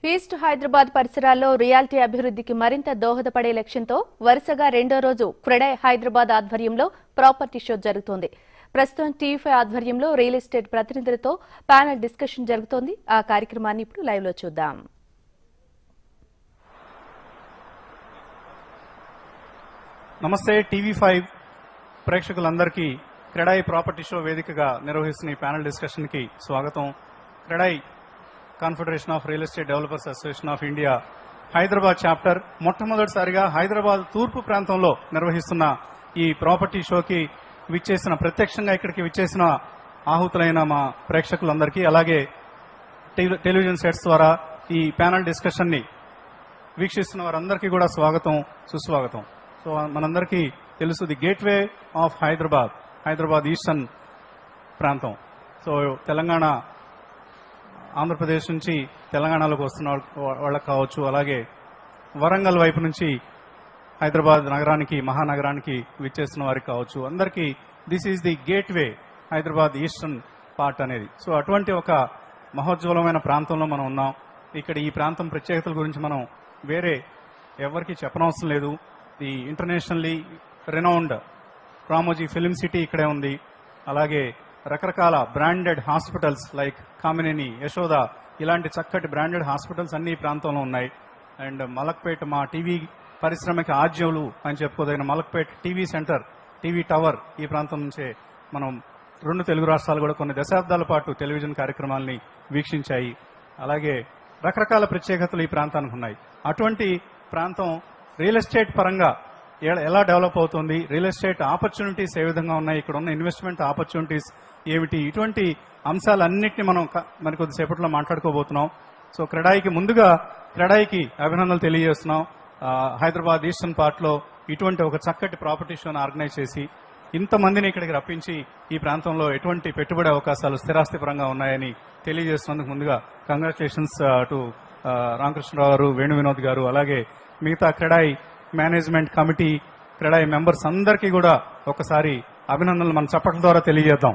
East Hyderabad పరిసరాల్లో reality అభివృద్ధికి మరింత దోహదపడే లక్ష్యంతో వరుసగా రెండో రోజు క్రెడై హైదరాబాద్ ఆధ్వర్యంలో ప్రాపర్టీ షో జరుగుతోంది ప్రస్తుతం టీవీ ఆధ్వర్యంలో రియల్ ఎస్టేట్ ప్రతినిధులతో ప్యానెల్ డిస్కషన్ జరుగుతోంది ఆ కార్యక్రమాన్ని ఇప్పుడు లైవ్ లో చూద్దాం నమస్తే టీవీ ఫైవ్ ప్రేక్షకులందరికీ క్రెడాయి ప్రాపర్టీ షో వేదికగా నిర్వహిస్తున్న ఈ ప్యానల్ డిస్కషన్ కి స్వాగతం CREDAI confederation of real estate developers association of India Hyderabad chapter మొట్టమొదటిసారిగా హైదరాబాద్ తూర్పు ప్రాంతంలో నిర్వహిస్తున్న ఈ ప్రాపర్టీ షోకి విచ్చేసిన ప్రత్యక్షంగా ఇక్కడికి విచ్చేసిన ఆహుతులైన మా ప్రేక్షకులందరికీ అలాగే టెలి- టెలివిజన్ సెట్స్ ద్వారా ఈ ప్యానల్ డిస్కషన్ ని వీక్షిస్తున్న వారందరికీ కూడా స్వాగతం సుస్వాగతం సో మనందరికీ తెలుసు the gateway of Hyderabad Hyderabad eastern ప్రాంతం సో తెలంగాణ ఆంధ్రప్రదేశ్ నుంచి తెలంగాణలోకి వస్తున్న వాళ్ళ- వాళ్ళకి కావచ్చు అలాగే వరంగల్ వైపు నుంచి హైదరాబాద్ నగరానికి మహానగరానికి విచ్చేస్తున్న వారికి కావచ్చు అందరికీ this is the gateway Hyderabad eastern part అనేది సో అటువంటి ఒక మహోజ్వలమైన ప్రాంతంలో మనం ఉన్నాం ఇక్కడ ఈ ప్రాంతం ప్రత్యేకతల గురించి మనం వేరే ఎవరికి చెప్పనవసరం లేదు the internationally renowned Ramoji film city ఇక్కడే ఉంది అలాగే రకరకాల branded hospitals like Kamineni Yashoda ఇలాంటి చక్కటి బ్రాండెడ్ హాస్పిటల్స్ అన్ని ఈ ప్రాంతంలో ఉన్నాయి అండ్ మలక్పేట్ మా టీవీ పరిశ్రమకి ఆద్యములు అని చెప్పుకోదగిన Malakpet TV centre TV tower ఈ ప్రాంతం నుంచే మనం రెండు తెలుగు రాష్ట్రాలు కూడా కొన్ని దశాబ్దాల పాటు టెలివిజన్ కార్యక్రమాల్ని వీక్షించాయి అలాగే రకరకాల ప్రత్యేకతలు ఈ ప్రాంతానికి ఉన్నాయి అటువంటి ప్రాంతం రియల్ ఎస్టేట్ పరంగా ఎ- ఎలా డెవలప్ అవుతుంది రియల్ ఎస్టేట్ ఆపర్చునిటీస్ ఏ విధంగా ఉన్నాయి ఇక్కడ ఉన్న ఇన్వెస్ట్మెంట్ ఆపర్చునిటీస్ ఏమిటి ఇటువంటి అంశాలన్నింటినీ మనం క- మరి కొద్దిసేపట్లో మాట్లాడుకోబోతున్నాం సో క్రెడాయికి ముందుగా క్రెడాయికి అభినందనలు తెలియజేస్తున్నాం ఆ, హైదరాబాద్ ఈస్టర్న్ పార్ట్ లో ఇటువంటి ఒక చక్కటి ప్రాపర్టీ షోను ఆర్గనైజ్ చేసి ఇంతమందిని ఇక్కడికి రప్పించి ఈ ప్రాంతంలో ఎటువంటి పెట్టుబడి అవకాశాలు స్థిరాస్తి పరంగా ఉన్నాయని తెలియజేస్తున్నందుకు ముందుగా కంగ్రాచులేషన్స్ టు రామకృష్ణరావు గారు వేణు వినోద్ గారు అలాగే మిగతా CREDAI management committee CREDAI members అందరికీ కూడా ఒకసారి అభినందనలు మన చప్పట్ల ద్వారా తెలియజేద్దాం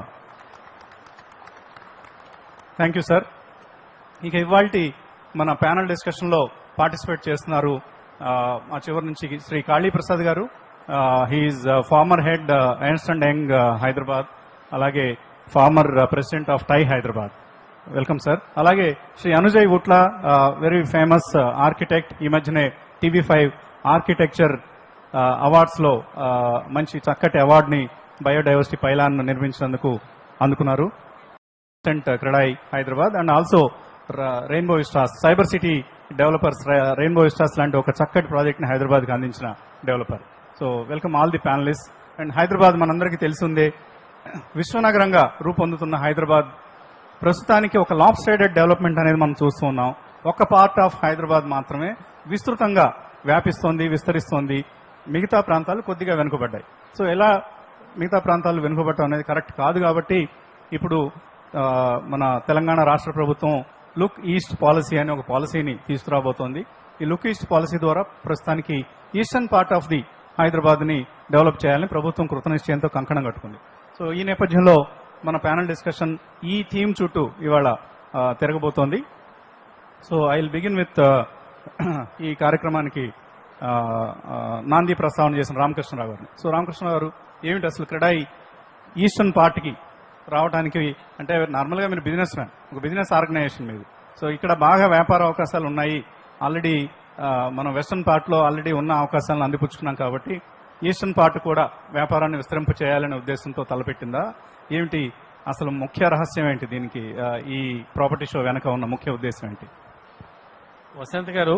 థ్యాంక్ యూ సార్ ఇక ఇవాళ మన ప్యానల్ డిస్కషన్ లో పార్టిసిపేట్ చేస్తున్నారు ఆ, మా చివరి నుంచి Shri Kali Prasad garu he's former head Ernst and Young Hyderabad అలాగే former president of TiE Hyderabad welcome sir అలాగే Shri Anujay Utla very famous architect ఈ మధ్యనే టీవీ ఫైవ్ ఆర్కిటెక్చర్ అవార్డ్స్ లో ఆ, మంచి చక్కటి అవార్డ్ ని బయోడైవర్సిటీ పైలాన్ నిర్మించినందుకు అందుకున్నారు సెంట్ CREDAI Hyderabad and also Rainbow Stars cyber city developers Rainbow Stars లాంటి ఒక చక్కటి ప్రాజెక్ట్ ని హైదరాబాద్ కి అందించిన developer so welcome all the panelist and Hyderabad మనందరికీ తెలిసిందే విశ్వనగరంగా రూపొందుతున్న హైదరాబాద్ ప్రస్తుతానికి ఒక లాప్ సైడెడ్ డెవలప్మెంట్ అనేది మనం చూస్తూ ఉన్నాం ఒక పార్ట్ ఆఫ్ హైదరాబాద్ మాత్రమే విస్తృతంగా వ్యాపిస్తోంది విస్తరిస్తోంది మిగతా ప్రాంతాలు కొద్దిగా వెనుకబడ్డాయి సో ఎలా మిగతా ప్రాంతాలు వెనుకబడటం అనేది కరెక్ట్ కాదు కాబట్టి ఇప్పుడు ఆ, మన తెలంగాణ రాష్ట్ర ప్రభుత్వం లుక్ ఈస్ట్ పాలసీ అనే ఒక పాలసీని తీసుకురాబోతోంది ఈ లుక్ ఈస్ట్ పాలసీ ద్వారా ప్రస్తుతానికి eastern part of the Hyderabad ని డెవలప్ చేయాలని ప్రభుత్వం కృతనిశ్చయంతో కంకణం కట్టుకుంది సో ఈ నేపథ్యంలో మన ప్యానల్ డిస్కషన్ ఈ థీమ్ చుట్టూ ఇవాళ ఆ, తిరగబోతోంది so I will begin with ఈ కార్యక్రమానికి ఆ, ఆ, నాంది ప్రస్తావన చేసిన రామకృష్ణరావు గారిని సో రామకృష్ణరావు గారు ఏమిటి అసలు క్రెడాయి ఈస్టర్న్ పార్ట్కి రావడానికి అంటే నార్మల్గా మీరు బిజినెస్ మ్యాన్ ఒక బిజినెస్ ఆర్గనైజేషన్ మీది సో ఇక్కడ బాగా వ్యాపార అవకాశాలు ఉన్నాయి ఆల్రెడీ మనం వెస్టర్న్ పార్ట్లో ఆల్రెడీ ఉన్న అవకాశాలను అందిపుచ్చుకున్నాం కాబట్టి ఈస్టర్న్ పార్ట్ కూడా వ్యాపారాన్ని విస్తరింప చేయాలనే ఉద్దేశంతో తలపెట్టిందా ఏమిటి అసలు ముఖ్య రహస్యం ఏంటి దీనికి ఆ, ఈ ప్రాపర్టీ షో వెనక ఉన్న ముఖ్య ఉద్దేశం ఏంటి వసంత్ గారు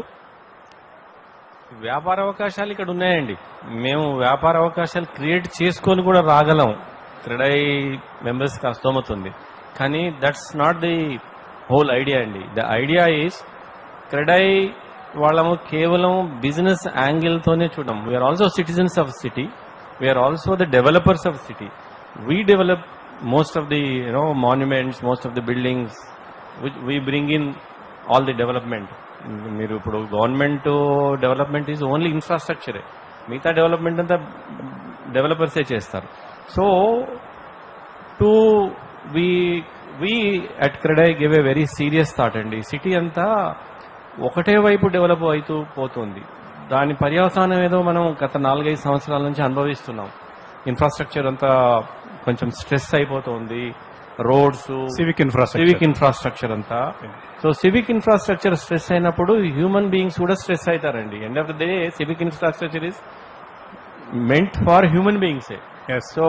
వ్యాపార అవకాశాలు ఇక్కడ ఉన్నాయండి మేము వ్యాపార అవకాశాలు క్రియేట్ చేసుకొని కూడా రాగలం క్రెడై మెంబర్స్ కి అస్తోమత ఉంది కానీ that's not the whole idea అండి ద ఐడియా ఈస్ క్రెడై వాళ్ళము కేవలం బిజినెస్ యాంగిల్ తోనే చూడం we're also citizens of city we're also the developers of city we develop most of the you know monuments most of the buildings we bring in all the development మీరు ఇప్పుడు government development is only ఇన్ఫ్రాస్ట్రక్చరే మిగతా development అంతా డెవలపర్సే చేస్తారు so to we we at CREDAI give a very serious thought అండి city అంతా ఒకటే వైపు డెవలప్ అవుతూ పోతుంది దాని పర్యవసానం ఏదో మనం గత నాలుగైదు సంవత్సరాల నుంచి అనుభవిస్తున్నాం ఇన్ఫ్రాస్ట్రక్చర్ అంతా కొంచెం స్ట్రెస్ అయిపోతుంది roads civic infrastructure civic infrastructure అంతా సో సివిక్ ఇన్ఫ్రాస్ట్రక్చర్ స్ట్రెస్ అయినప్పుడు హ్యూమన్ బీయింగ్స్ కూడా స్ట్రెస్ అవుతారండి end of the day civic infrastructure is meant for human beings yes so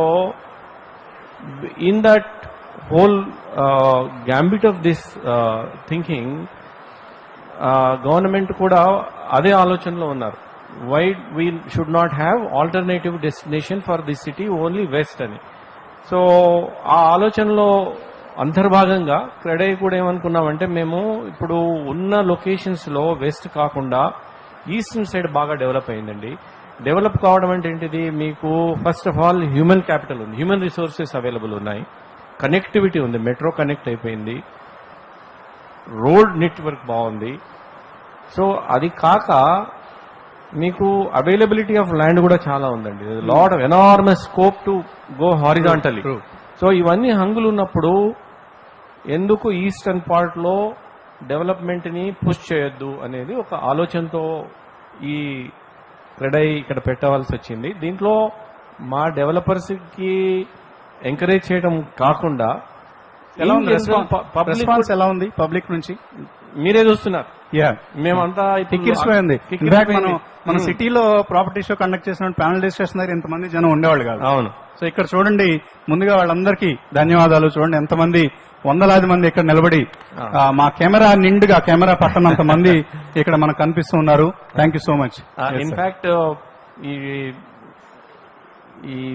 in that whole uh, gambit of this uh, thinking government కూడా అదే ఆలోచనలో ఉన్నారు why we should not have alternative destination for this city only west అని so ఆ ఆలోచనలో అంతర్భాగంగా క్రెడై కూడా ఏమనుకున్నామంటే మేము ఇప్పుడు ఉన్న లొకేషన్స్ లో వెస్ట్ కాకుండా ఈస్టర్న్ సైడ్ బాగా డెవలప్ అయిందండి డెవలప్ కావడం అంటే ఏంటిది మీకు first of all human capital ఉంది హ్యూమన్ రిసోర్సెస్ అవైలబుల్ ఉన్నాయి కనెక్టివిటీ ఉంది మెట్రో కనెక్ట్ అయిపోయింది రోడ్ నెట్వర్క్ బాగుంది సో అది కాక మీకు అవైలబిలిటీ ఆఫ్ ల్యాండ్ కూడా చాలా ఉందండి lot of enormous scope to go horizontally True. So ఇవన్నీ హంగులు ఉన్నప్పుడు ఎందుకు ఈస్టర్న్ పార్ట్ లో డెవలప్మెంట్ ని పుష్ చేయొద్దు అనేది ఒక ఆలోచనతో ఈ క్రెడై ఇక్కడ పెట్టవలసి వచ్చింది దీంట్లో మా డెవలపర్స్ కి ఎంకరేజ్ చేయడం కాకుండా ఎలా in ఉంది general pu- public రెస్పాన్స్ ఎలా ఉంది పబ్లిక్ నుంచి మీరే చూస్తున్నారు యా మేమంతా ఇప్పుడు- కిక్కిరిసిపోయింది కిక్కిరిసిపోయింది. ఇన్ఫాక్ట్ మనం మన Hmm. సిటీలో ప్రాపర్టీ షో కండక్ట్ చేసిన ప్యానల్ డిస్కషన్ దగ్గర ఇంతమంది జనం ఉండేవాళ్ళు కాదు అవును సో ఇక్కడ చూడండి ముందుగా వాళ్ళందరికీ ధన్యవాదాలు చూడండి ఎంతమంది వందలాది మంది ఇక్కడ నిలబడి ఆ, మా కెమెరా నిండుగా కెమెరా పట్టనంత మంది ఇక్కడ మనకు కనిపిస్తూ ఉన్నారు thank you so much in fact ఈ ఈ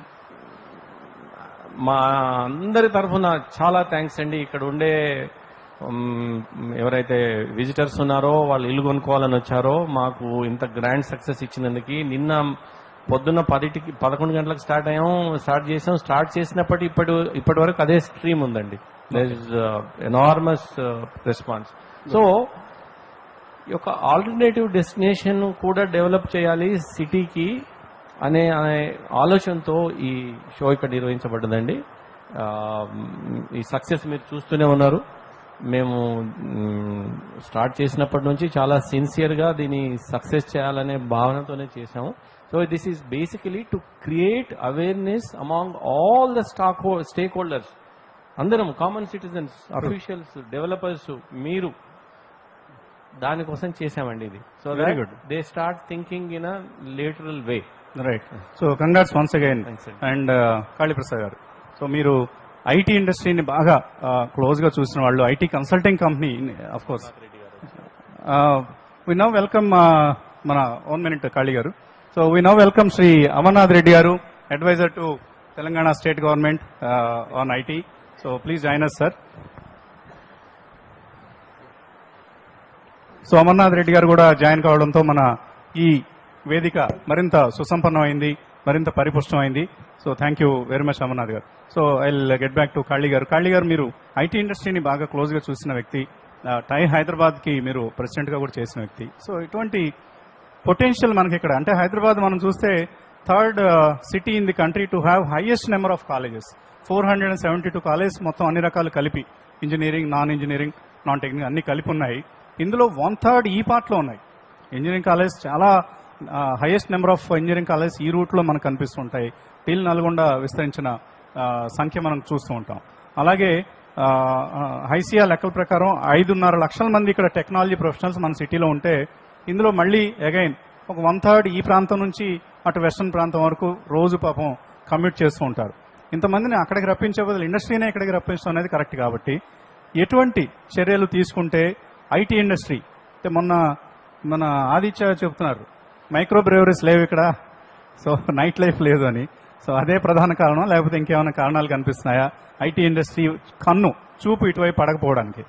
మా అందరి తరఫున చాలా థ్యాంక్స్ అండి ఇక్కడ ఉండే ఉమ్, ఎవరైతే విజిటర్స్ ఉన్నారో వాళ్ళు ఇల్లు కొనుక్కోవాలని వచ్చారో మాకు ఇంత గ్రాండ్ సక్సెస్ ఇచ్చినందుకు నిన్న పొద్దున్న పదిటికి పదకొండు గంటలకు స్టార్ట్ అయ్యాం స్టార్ట్ చేసాం స్టార్ట్ చేసినప్పటి ఇప్పటి ఇప్పటి వరకు అదే స్ట్రీమ్ ఉందండి ఎనార్మస్ రెస్పాన్స్ సో ఈ యొక్క ఆల్టర్నేటివ్ డెస్టినేషన్ కూడా డెవలప్ చేయాలి సిటీకి అనే అనే ఆలోచనతో ఈ షో ఇక్కడ నిర్వహించబడ్డదండి ఆ, ఈ సక్సెస్ మీరు చూస్తూనే ఉన్నారు మేము మ్, స్టార్ట్ చేసినప్పటి నుంచి చాలా సిన్సియర్గా దీన్ని సక్సెస్ చేయాలనే భావనతోనే చేశాము so this is basically to create awareness among all the stock stakeholders అందరం కామన్ సిటిజన్స్ అఫీషియల్స్ డెవలపర్స్ మీరు దానికోసం చేశామండి ఇది so Very good. They start thinking in a lateral way right so congrats once again Thanks, sir. And Kaliprasad garu so మీరు IT ఇండస్ట్రీని బాగా close గా చూసిన వాళ్ళు IT consulting company of course we now welcome మన own minute Kali garu so we now welcome Shri Amarnath Reddy garu advisor to Telangana state government on IT so please join us sir so Amarnath Reddy garu కూడా join కావడంతో మన ఈ వేదిక మరింత సుసంపన్నమైంది మరింత పరిపుష్టమైంది so thank you very much Amarnath garu so I get back to Kali garu Kali గారు మీరు ఐటీ ఇండస్ట్రీని బాగా క్లోజ్ గా చూసిన వ్యక్తి ఆ, టై హైదరాబాద్ కి మీరు ప్రెసిడెంట్ గా కూడా చేసిన వ్యక్తి సో ఇటువంటి పొటెన్షియల్ మనకి ఇక్కడ అంటే హైదరాబాద్ మనం చూస్తే third city in the country to have highest number of colleges four hundred and seventy two college మొత్తం అన్ని రకాలు కలిపి engineering non engineering non technique అన్ని కలిపి ఉన్నాయి ఇందులో వన్ థర్డ్ ఈ పార్ట్లో ఉన్నాయి ఇంజనీరింగ్ కాలేజ్ చాలా highest number of engineering college ఈ రూట్ లో మనకు కనిపిస్తుంటాయి టిల్ నల్గొండ విస్తరించిన ఆ, సంఖ్య మనం చూస్తూ ఉంటాం అలాగే ఆ, ఆ, హైసియా లెక్కల ప్రకారం ఐదున్నర లక్షల మంది ఇక్కడ టెక్నాలజీ ప్రొఫెషనల్స్ మన సిటీలో ఉంటే ఇందులో మళ్ళీ అగైన్ ఒక వన్ థర్డ్ ఈ ప్రాంతం నుంచి అటు వెస్టర్న్ ప్రాంతం వరకు రోజు పాపం కమ్యూట్ చేస్తూ ఉంటారు ఇంతమందిని అక్కడికి రప్పించే బదులు ఇండస్ట్రీనే ఇక్కడికి రప్పించడం అనేది కరెక్ట్ కాబట్టి ఎటువంటి చర్యలు తీసుకుంటే ఐటీ ఇండస్ట్రీ అంటే మొన్న మన ఆదిత్య చెప్తున్నారు మైక్రో బ్రేవరీస్ లేవు ఇక్కడ సో నైట్ లైఫ్ లేదు అని సో అదే ప్రధాన కారణం లేకపోతే ఇంకేమైనా కారణాలు కనిపిస్తున్నాయా ఐటీ ఇండస్ట్రీ కన్ను చూపు ఇటువైపు పడకపోవడానికి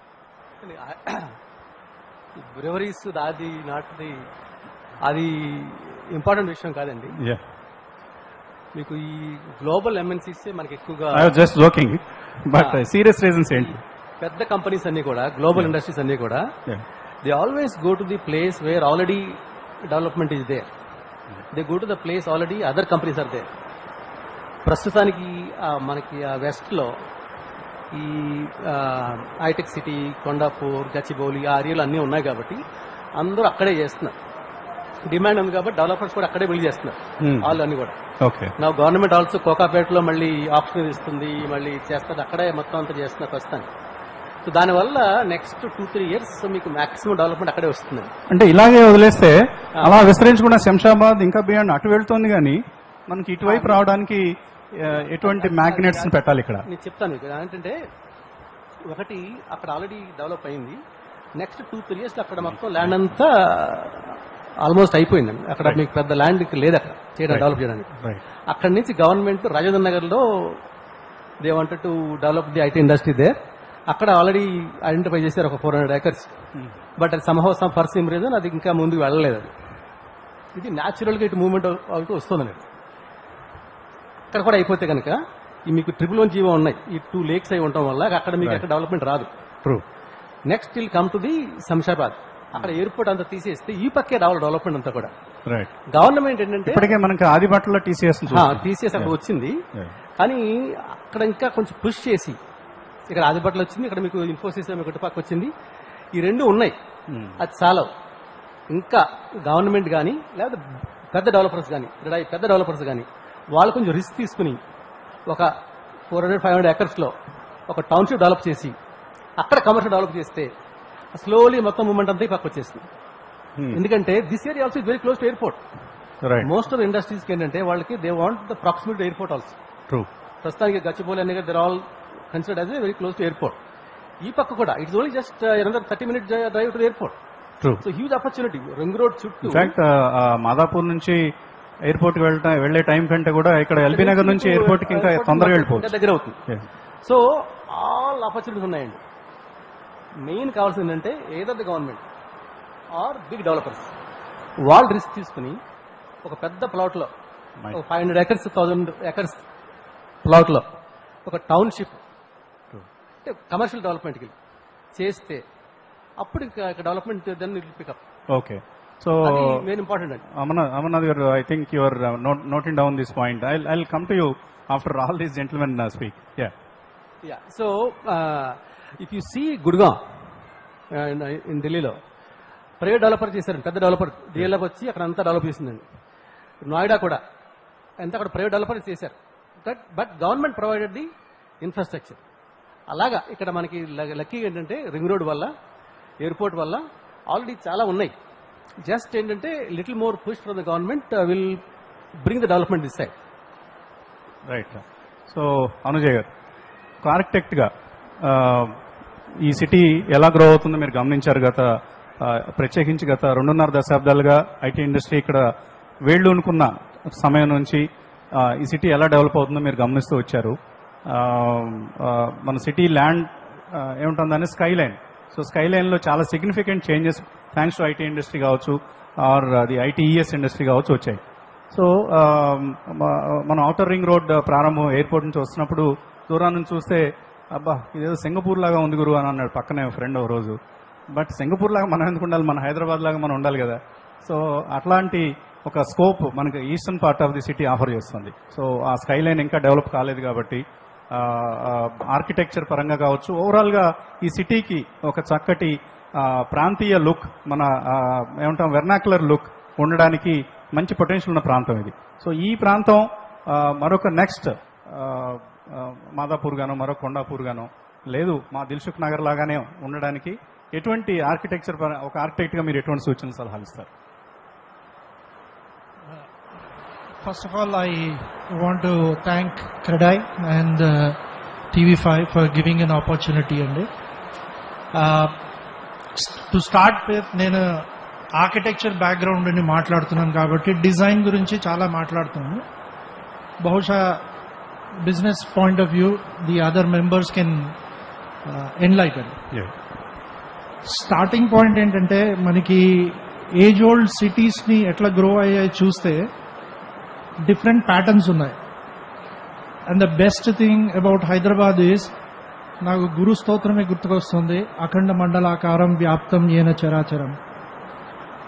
బ్రెవరీస్ అది నాట్ ది అది ఇంపార్టెంట్ విషయం కాదండి మీకు ఈ గ్లోబల్ ఎంఎన్సీస్ మనకి ఎక్కువగా I just joking but serious reasons ఏంటి పెద్ద కంపెనీస్ అన్ని కూడా గ్లోబల్ ఇండస్ట్రీస్ అన్ని కూడా they always go to the place where already development is there they go to the place already other companies are there ప్రస్తుతానికి ఆ మనకి ఆ వెస్ట్ లో ఈ హైటెక్ సిటీ కొండాపూర్ గచ్చిబౌలి ఆ ఏరియాలు అన్నీ ఉన్నాయి కాబట్టి అందరూ అక్కడే చేస్తున్నారు డిమాండ్ ఉంది కాబట్టి డెవలపర్స్ కూడా అక్కడే బిల్డ్ చేస్తున్నారు Hmm. వాళ్ళు అన్ని కూడా ఓకే నా గవర్నమెంట్ ఆల్సో కోకాపేటలో మళ్ళీ ఆప్షన్ ఇస్తుంది మళ్ళీ చేస్తుంది అక్కడే మొత్తం అంతా చేస్తున్నారు ప్రస్తుతానికి సో దానివల్ల నెక్స్ట్ టూ త్రీ ఇయర్స్ మీకు మాక్సిమం డెవలప్మెంట్ అక్కడే వస్తుంది అంటే ఇలాగే వదిలేస్తే అలా విస్తరించకుండా శంషాబాద్ ఇంకా బియాండ్ అటు వెళ్తోంది కానీ మనకి ఇటువైపు రావడానికి ఆ, ఎటువంటి మ్యాగ్నెట్స్ పెట్టాలి ఇక్కడ నేను చెప్తాను మీకు ఏంటంటే ఒకటి అక్కడ ఆల్రెడీ డెవలప్ అయింది నెక్స్ట్ టూ త్రీ ఇయర్స్ అక్కడ మొత్తం ల్యాండ్ అంతా ఆల్మోస్ట్ అయిపోయిందండి అక్కడ మీకు పెద్ద ల్యాండ్ లేదు అక్కడ చేయడం డెవలప్ చేయడానికి రైట్ అక్కడి నుంచి గవర్నమెంట్ రాజేంద్ర నగర్ లో they wanted to develop the IT industry they అక్కడ ఆల్రెడీ ఐడెంటిఫై చేశారు ఒక ఫోర్ హండ్రెడ్ ఏకర్స్ బట్ అది somehow some for some reason అది ఇంకా ముందుకు వెళ్ళలేదు అది ఇది న్యాచురల్ గా ఇటు మూవ్మెంట్ అవుతూ వస్తుంది అక్కడ కూడా అయిపోతే కనుక ఈ మీకు ట్రిపుల్ వన్ జీవో ఉన్నాయి ఈ టూ లేక్స్ అయి ఉండటం వల్ల అక్కడ మీకు ఎక్కడ డెవలప్మెంట్ రాదు true next will come to the Shamshabad అక్కడ ఎయిర్పోర్ట్ అంతా తీసేస్తే ఈ పక్కే రావాలి డెవలప్మెంట్ అంతా కూడా రైట్ గవర్నమెంట్ ఏంటంటే ఇప్పటికే మనకి ఆదిబట్టలో టీసీఎస్ టీసీఎస్ అక్కడ వచ్చింది కానీ అక్కడ ఇంకా కొంచెం పుష్ చేసి ఇక్కడ ఆదిపట్ల వచ్చింది ఇక్కడ మీకు ఇన్ఫోసిస్ మీకు ఇటుపక్క వచ్చింది ఈ రెండు ఉన్నాయి అది చాలా ఇంకా గవర్నమెంట్ కానీ లేదా పెద్ద డెవలపర్స్ కానీ ఇక్కడ ఈ పెద్ద డెవలపర్స్ కానీ వాళ్ళు కొంచెం రిస్క్ తీసుకుని ఒక ఫోర్ హండ్రెడ్ ఫైవ్ హండ్రెడ్ ఎకర్స్లో ఒక టౌన్షిప్ డెవలప్ చేసి అక్కడ కమర్షియల్ డెవలప్ చేస్తే స్లోలీ మొత్తం మూమెంట్ అంతా ఈ పక్క వచ్చేస్తుంది ఎందుకంటే this area also is very close to airport right most of ఇండస్ట్రీస్కి ఏంటంటే వాళ్ళకి they want the proximity airport also true ప్రస్తుతానికి గచ్చిబౌలి అనే they're all considered as very close to airport ఈ పక్క కూడా it's only just another thirty minute drive to airport true so huge opportunity ring road చుట్టూ in fact Madhapur నుంచి airport కి వెళ్ళటం వెళ్లే టైం కంటే కూడా ఇక్కడ ఎల్బీ నగర్ నుంచి ఎయిర్పోర్ట్ కి ఇంకా తొందరగా వెళ్ళిపోవచ్చు దగ్గర అవుతుంది Yeah. సో ఆల్ ఆపర్చునిటీస్ ఉన్నాయండి మెయిన్ కావాల్సింది ఏంటంటే either the government or big developers వాళ్ళు రిస్క్ తీసుకుని ఒక పెద్ద ప్లాట్ లో Right. ఒక five hundred acres thousand acres plot లో ఒక టౌన్షిప్ అంటే కమర్షియల్ డెవలప్మెంట్కి చేస్తే అప్పుడు ఇంకా డెవలప్మెంట్ దాన్ని పికప్ ఓకే సో అది మెయిన్ ఇంపార్టెంట్ అండి Amannath, Amannath, you're, I think you are uh, not, noting down this point. I'll, I'll come to you after all these gentlemen uh, speak. Yeah. Yeah so if you see Gurgaon in ఢిల్లీలో private developer చేశారు పెద్ద developer DLF వచ్చి అక్కడ అంతా develop చేసిందండి నోయిడా కూడా అంతా అక్కడ ప్రైవేట్ డెవలపర్ చేశారు but but government provided the infrastructure అలాగా ఇక్కడ మనకి లక్కీ ఏంటంటే రింగ్ రోడ్ వల్ల ఎయిర్పోర్ట్ వల్ల ఆల్రెడీ చాలా ఉన్నాయి జస్ట్ ఏంటంటే little more push from the government will bring the development this side right so Anujay garu ఒక ఆర్కిటెక్ట్ గా ఆ, ఈ సిటీ ఎలా గ్రో అవుతుందో మీరు గమనించారు గత ఆ, ప్రత్యేకించి గత రెండున్నర దశాబ్దాలుగా ఐటీ ఇండస్ట్రీ ఇక్కడ వేళ్ళు అనుకున్న సమయం నుంచి ఆ, ఈ సిటీ ఎలా డెవలప్ అవుతుందో మీరు గమనిస్తూ వచ్చారు ఆ, ఆ, మన సిటీ ల్యాండ్ ఏముంటుందని skyline so skyline లో చాలా significant changes thanks to IT industry కావచ్చు ఆర్ అది ఐటీఈఎస్ ఇండస్ట్రీ కావచ్చు వచ్చాయి సో ఆ, మ- మన ఔటర్ రింగ్ రోడ్ ప్రారంభం ఎయిర్పోర్ట్ నుంచి వస్తున్నప్పుడు దూరం నుంచి చూస్తే అబ్బా ఇదేదో సింగపూర్ లాగా ఉంది గురు అని అన్నాడు పక్కనే ఫ్రెండ్ ఒక రోజు బట్ సింగపూర్ లాగా మనం ఎందుకు ఉండాలి మన హైదరాబాద్ లాగా మనం ఉండాలి కదా సో అట్లాంటి ఒక స్కోప్ మనకి eastern part of the city offer చేస్తుంది సో ఆ స్కై లైన్ ఇంకా డెవలప్ కాలేదు కాబట్టి ఆర్కిటెక్చర్ పరంగా కావచ్చు ఓవరాల్ గా ఈ సిటీకి ఒక చక్కటి ఆ, ప్రాంతీయ లుక్ మన ఆ, ఏమంటాం వెర్నాకులర్ లుక్ ఉండడానికి మంచి పొటెన్షియల్ ఉన్న ప్రాంతం ఇది సో ఈ ప్రాంతం ఆ, మరొక నెక్స్ట్ మాదాపూర్ గానో మరొక కొండాపూర్ గానో లేదు మా దిల్సుఖ్ నగర్ లాగానే ఉండడానికి ఎటువంటి ఆర్కిటెక్చర్ పర- ఒక ఆర్కిటెక్ట్ గా మీరు ఎటువంటి సూచనలు సలహాలు ఇస్తారు First of all, I want to thank Kradai and uh, TV5 for giving an opportunity. And uh, to start with, నేను ఆర్కిటెక్చర్ బ్యాక్గ్రౌండ్ అని మాట్లాడుతున్నాను కాబట్టి డిజైన్ గురించి చాలా మాట్లాడుతున్నాను బహుశా business point of view the other members can enlighten starting point ఏంటంటే మనకి ఏజ్ ఓల్డ్ సిటీస్ ని ఎట్లా గ్రో అయ్యాయి చూస్తే డిఫరెంట్ ప్యాటర్న్స్ ఉన్నాయి and the best thing about Hyderabad is నాకు గురు స్తోత్రమే గుర్తుకొస్తుంది అఖండ మండలాకారం వ్యాప్తం ఏన చరాచరం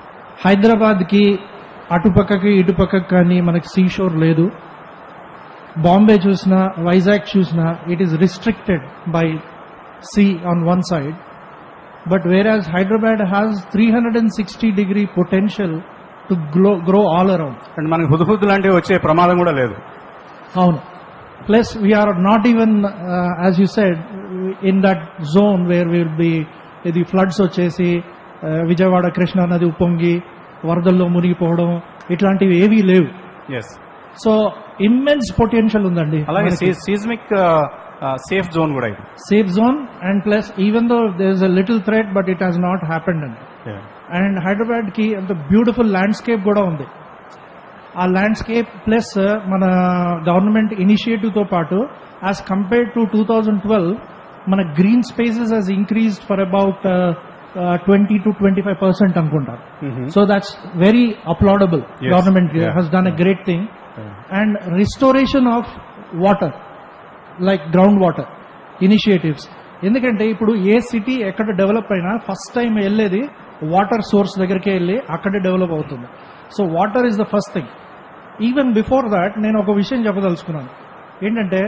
హైదరాబాద్కి అటుపక్కకి ఇటుపక్కకి కానీ మనకి సీషోర్ లేదు బాంబే చూసినా వైజాగ్ చూసినా it is restricted by sea on one side but whereas Hyderabad has three hundred and sixty degree potential to glow grow all around and మనకి హుదుహుద్దు లాంటివి వచ్చే ప్రమాదం కూడా లేదు అవును plus we're not even as you said in that zone where will be ఇది floods వచ్చేసి uh, Vijayawada Krishna నది ఉప్పొంగి వరదల్లో మునిగిపోవడం ఇట్లాంటివి ఏవీ లేవు ఎస్ సో ఇమ్మెన్స్ పొటెన్షియల్ ఉందండి అలాగే సీజ్మిక్ సేఫ్ జోన్ కూడా ఇది safe zone and plus even though there is a little threat but it has not happened అండి అండ్ హైదరాబాద్ కి అంత బ్యూటిఫుల్ ల్యాండ్స్కేప్ కూడా ఉంది ఆ ల్యాండ్స్కేప్ ప్లస్ మన గవర్నమెంట్ ఇనిషియేటివ్ తో పాటు as compared to two thousand twelve మన green spaces has increased for about twenty to twenty five percent అనుకుంటారు so that's very applaudable Yes. Government Yeah. He's done a great thing and restoration of water like ground water initiatives ఎందుకంటే ఇప్పుడు ఏ city ఎక్కడ develop అయినా first time వెళ్ళేది water source దగ్గరికి వెళ్ళి అక్కడే డెవలప్ అవుతుంది so water is the first thing even before that నేను ఒక విషయం చెప్పదలుచుకున్నాను ఏంటంటే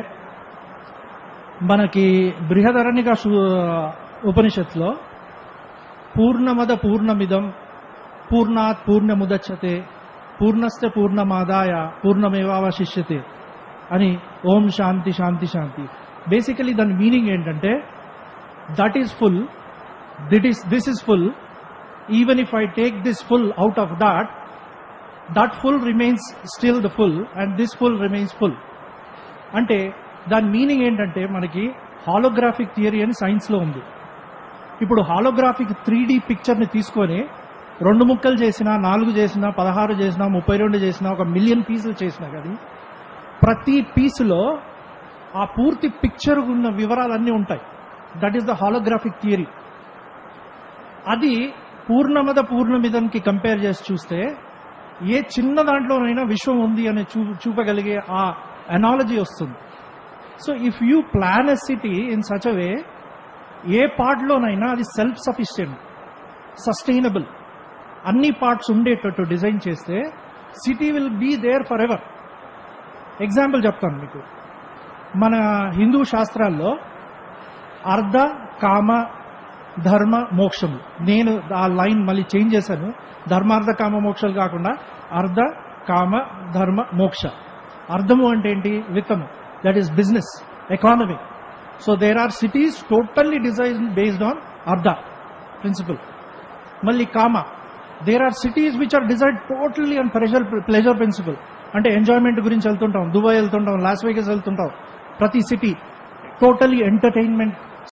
మనకి బృహదరణిక ఉపనిషత్తులో పూర్ణమద పూర్ణమిదం పూర్ణాత్ పూర్ణముదచ్చతే పూర్ణస్య పూర్ణమాదాయ పూర్ణమేవావశిష్యతే అని ఓం శాంతి శాంతి శాంతి బేసికలీ దాని మీనింగ్ ఏంటంటే that is full this is this is full even if I take this full out of that that full remains still the full and this full remains full అంటే దాని మీనింగ్ ఏంటంటే మనకి holographic theory అని science లో ఉంది ఇప్పుడు holographic three D picture ని తీసుకొని రెండు ముక్కలు చేసినా నాలుగు చేసినా పదహారు చేసినా ముప్పై రెండు చేసినా ఒక మిలియన్ పీసులు చేసినా కానీ ప్రతి పీసులో ఆ పూర్తి పిక్చర్ ఉన్న వివరాలన్నీ ఉంటాయి that is the holographic theory అది పూర్ణమద పూర్ణమిదంకి కంపేర్ చేసి చూస్తే ఏ చిన్న దాంట్లోనైనా విశ్వం ఉంది అని చూ చూపగలిగే ఆ అనాలజీ వస్తుంది so if you plan a city in such a way ఏ పార్ట్లోనైనా అది సెల్ఫ్ సఫిషియెంట్ సస్టైనబుల్ అన్ని పార్ట్స్ ఉండేటట్టు డిజైన్ చేస్తే city will be there for ever example చెప్తాను మీకు మన హిందూ శాస్త్రాల్లో అర్ధ కామ ధర్మ మోక్షము నేను ఆ లైన్ మళ్ళీ చేంజ్ చేశాను ధర్మార్థ కామ మోక్షాలు కాకుండా అర్ధ కామ ధర్మ మోక్ష అర్థము అంటే ఏంటి విత్తము that is business economy so there are cities totally design based on అర్ధ ప్రిన్సిపల్ మళ్ళీ కామ there are cities which are design totally on pressure pleasure principle అంటే ఎంజాయ్మెంట్ గురించి వెళ్తుంటాం దుబాయ్ వెళ్తుంటాం లాస్ వేగస్ వెళ్తుంటాం ప్రతి సిటీ టోటలీ ఎంటర్టైన్మెంట్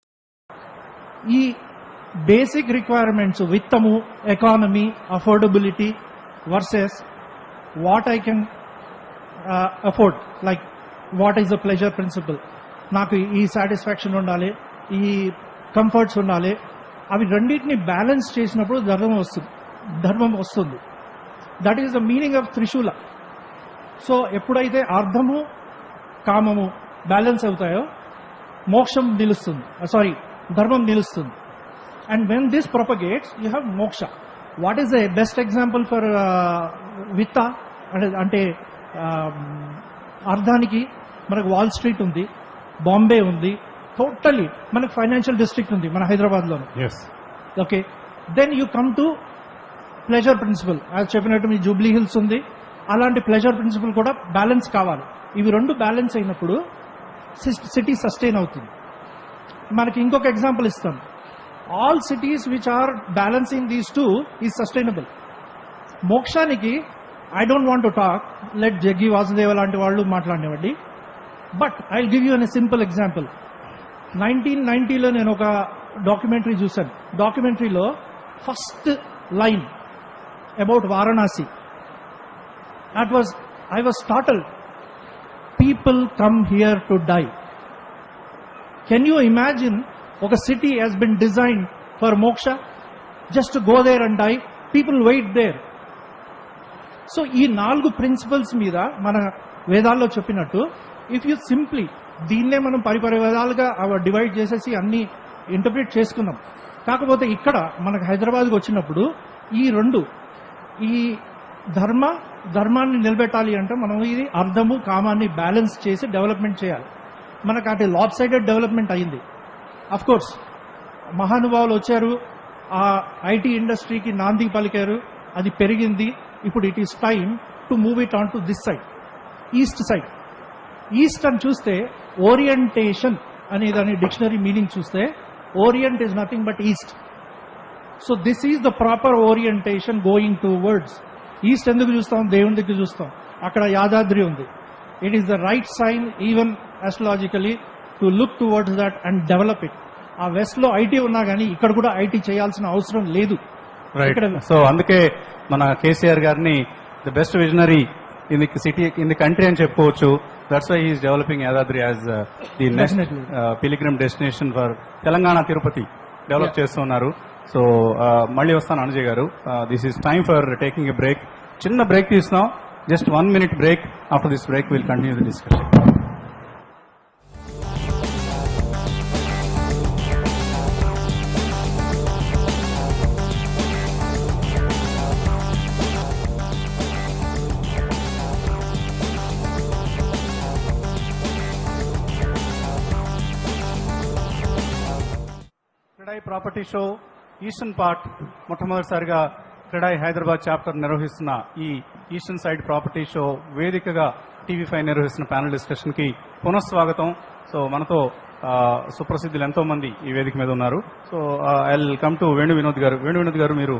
ఈ బేసిక్ రిక్వైర్మెంట్స్ విత్తము economy affordability versus what I can afford like what is the pleasure principle నాకు ఈ సాటిస్ఫాక్షన్ ఉండాలి ఈ కంఫర్ట్స్ ఉండాలి అవి రెండింటిని బ్యాలెన్స్ చేసినప్పుడు ధర్మం వస్తుంది ధర్మం వస్తుంది that is the meaning of త్రిశూల సో ఎప్పుడైతే అర్థము కామము బ్యాలెన్స్ అవుతాయో మోక్షం నిలుస్తుంది సారీ ధర్మం నిలుస్తుంది and when this propagates you have మోక్ష what is the best example for విత్త అంటే అంటే అర్థానికి మనకు వాల్ స్ట్రీట్ ఉంది బాంబే ఉంది టోటల్లీ మనకు ఫైనాన్షియల్ డిస్ట్రిక్ట్ ఉంది మన హైదరాబాద్లోనే yes okay then you come to pleasure principle అది చెప్పినట్టు మీ జూబ్లీ హిల్స్ ఉంది అలాంటి ప్లెజర్ ప్రిన్సిపల్ కూడా బ్యాలెన్స్ కావాలి ఇవి రెండు బ్యాలెన్స్ అయినప్పుడు సిటీ సస్టైన్ అవుతుంది మనకి ఇంకొక ఎగ్జాంపుల్ ఇస్తాం all cities which are balancing these two is sustainable మోక్షానికి I don't want to talk let Jaggi Vasudev లాంటి వాళ్ళు మాట్లాడినవ్వండి but I give you an simple example nineteen నైన్టీలో నేను ఒక డాక్యుమెంటరీ చూశాను డాక్యుమెంటరీలో first line about Varanasi that was I was startle people come here to die can you imagine ఒక city has been design for మోక్ష just go there and die people wait there so ఈ నాలుగు principles మీద మన వేదాల్లో చెప్పినట్టు if you simply దీన్నే మనం పరిపరి విధాలుగా డివైడ్ చేసేసి అన్ని ఇంటర్ప్రిట్ చేసుకున్నాం కాకపోతే ఇక్కడ మనకు హైదరాబాద్కి వచ్చినప్పుడు ఈ రెండు ఈ ధర్మ ధర్మాన్ని నిలబెట్టాలి అంటే మనం ఇది అర్థము కామాన్ని బ్యాలెన్స్ చేసి డెవలప్మెంట్ చేయాలి మనకు అటు లాప్ సైడెడ్ డెవలప్మెంట్ అయింది అఫ్ కోర్స్ మహానుభావులు వచ్చారు ఆ ఐటీ ఇండస్ట్రీకి నాంది పలికారు అది పెరిగింది ఇప్పుడు it is time to move it on to this side east side east అని చూస్తే ఓరియంటేషన్ అనే దాని డిక్షనరీ మీనింగ్ చూస్తే orient is nothing but east so this is the proper orientation going towards east ఎందుకు చూస్తాం దేవుని దగ్గర చూస్తాం అక్కడ యాదాద్రి ఉంది it is the right sign even astrologically to look towards that and develop it ఆ west లో ఐటీ ఉన్నా కానీ ఇక్కడ కూడా ఐటీ చేయాల్సిన అవసరం లేదు రైట్ ఇక్కడ సో అందుకే మన కేసీఆర్ గారిని the best visionary in the city in the country అని చెప్పుకోవచ్చు that's why he's developing Yadadri as the next Definitely. Pilgrim destination for Telangana Tirupati develop చేస్తున్నారు సో మళ్ళీ వస్తాను Anujay garu this is time for taking a break చిన్న బ్రేక్ తీస్తున్నాం just one minute break after this break will continue the discussion CREDAI property show eastern part మొట్టమొదటిసారిగా CREDAI Hyderabad chapter నిర్వహిస్తున్న ఈ eastern side property show వేదికగా TV five నిర్వహిస్తున్న panel discussion కి పునఃస్వాగతం so మనతో ఆ, సుప్రసిద్ధులు ఎంతో మంది ఈ వేదిక మీద ఉన్నారు so I come to Venu Vinod garu Venu Vinod గారు మీరు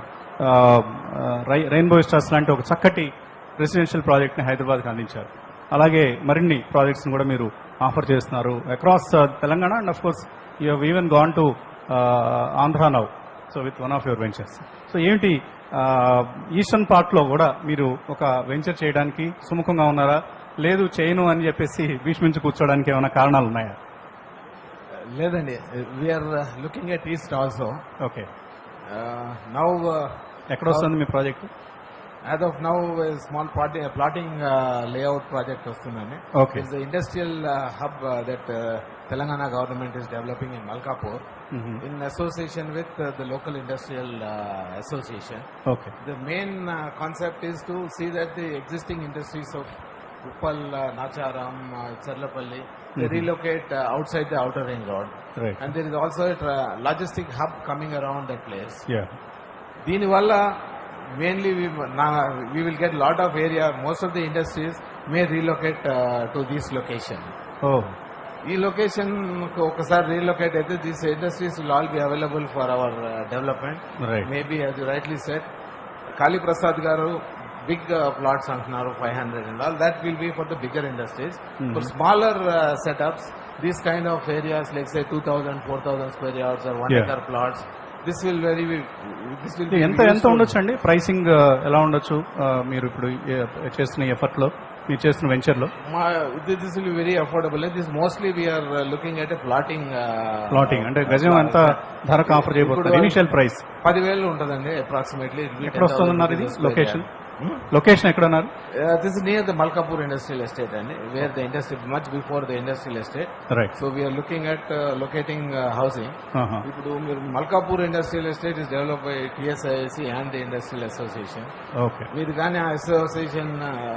రెయిన్బో స్టార్స్ లాంటి ఒక చక్కటి రెసిడెన్షియల్ ప్రాజెక్ట్ ని హైదరాబాద్కి అందించారు అలాగే మరిన్ని ప్రాజెక్ట్స్ కూడా మీరు ఆఫర్ చేస్తున్నారు across Telangana and of course you have even gone to Andhra now so with one of your ventures so ఏంటి ఈస్టర్న్ పార్ట్ లో కూడా మీరు ఒక వెంచర్ చేయడానికి సుముఖంగా ఉన్నారా లేదు చేయను అని చెప్పేసి భీష్మించి కూర్చోడానికి ఏమైనా కారణాలు ఉన్నాయా లేదండి we are looking at east also okay now ఎక్కడ వస్తుంది మీ project as of now small plotting layout project వస్తుందండి Okay. It's industrial hub that Telangana government is developing in Malkapur in association with the local industrial association okay The main uh, concept is to see that the existing industries of Uppal, uh, Nacharam, uh, Charlapalli, they relocate uh, outside the outer ring road. Right. And there is also a tra- logistic hub coming around that place. Yeah దీనివల్ల mainly we, na- we will get lot of area, most of the industries may relocate uh, to this location. ఓ ఈ location ఒకసారి relocate అయితే these industries will all be available for our development Right. Maybe as you rightly said Kaliprasad garu big plots అంటున్నారు five hundred and all that will be for the bigger industries for smaller setups these kind of areas like say two thousand four thousand square yards or one Yeah. Acre plots this will very this will ఎంత ఎంత ఉండొచ్చు అండి pricing ఎలా ఉండొచ్చు ఆ, మీరు ఇప్పుడు ఏ- చేస్తున్న ఎఫర్ట్ లో మీరు చేస్తున్న వెంచర్ లో this will very affordable this mostly we are looking at plotting plotting అంటే గజం ఎంత ధరకు ఆఫర్ చేయబోతున్నారు ఇప్పుడు- ఇనిషియల్ ప్రైస్ పదివేలు ఉంటుందండి అప్రాక్సిమేట్లీ ఎక్కడ వస్తుందన్నారు ఇది లొకేషన్ లొకేషన్ ఎక్కడ ఉన్నారు this near the Malkapur industrial estate అండి where the industry much before the industrial estate right so we are looking at locating housing ఇప్పుడు మీరు Malkapur industrial estate is develop by TSIC and the industrial association okay మీరు కానీ ఆ association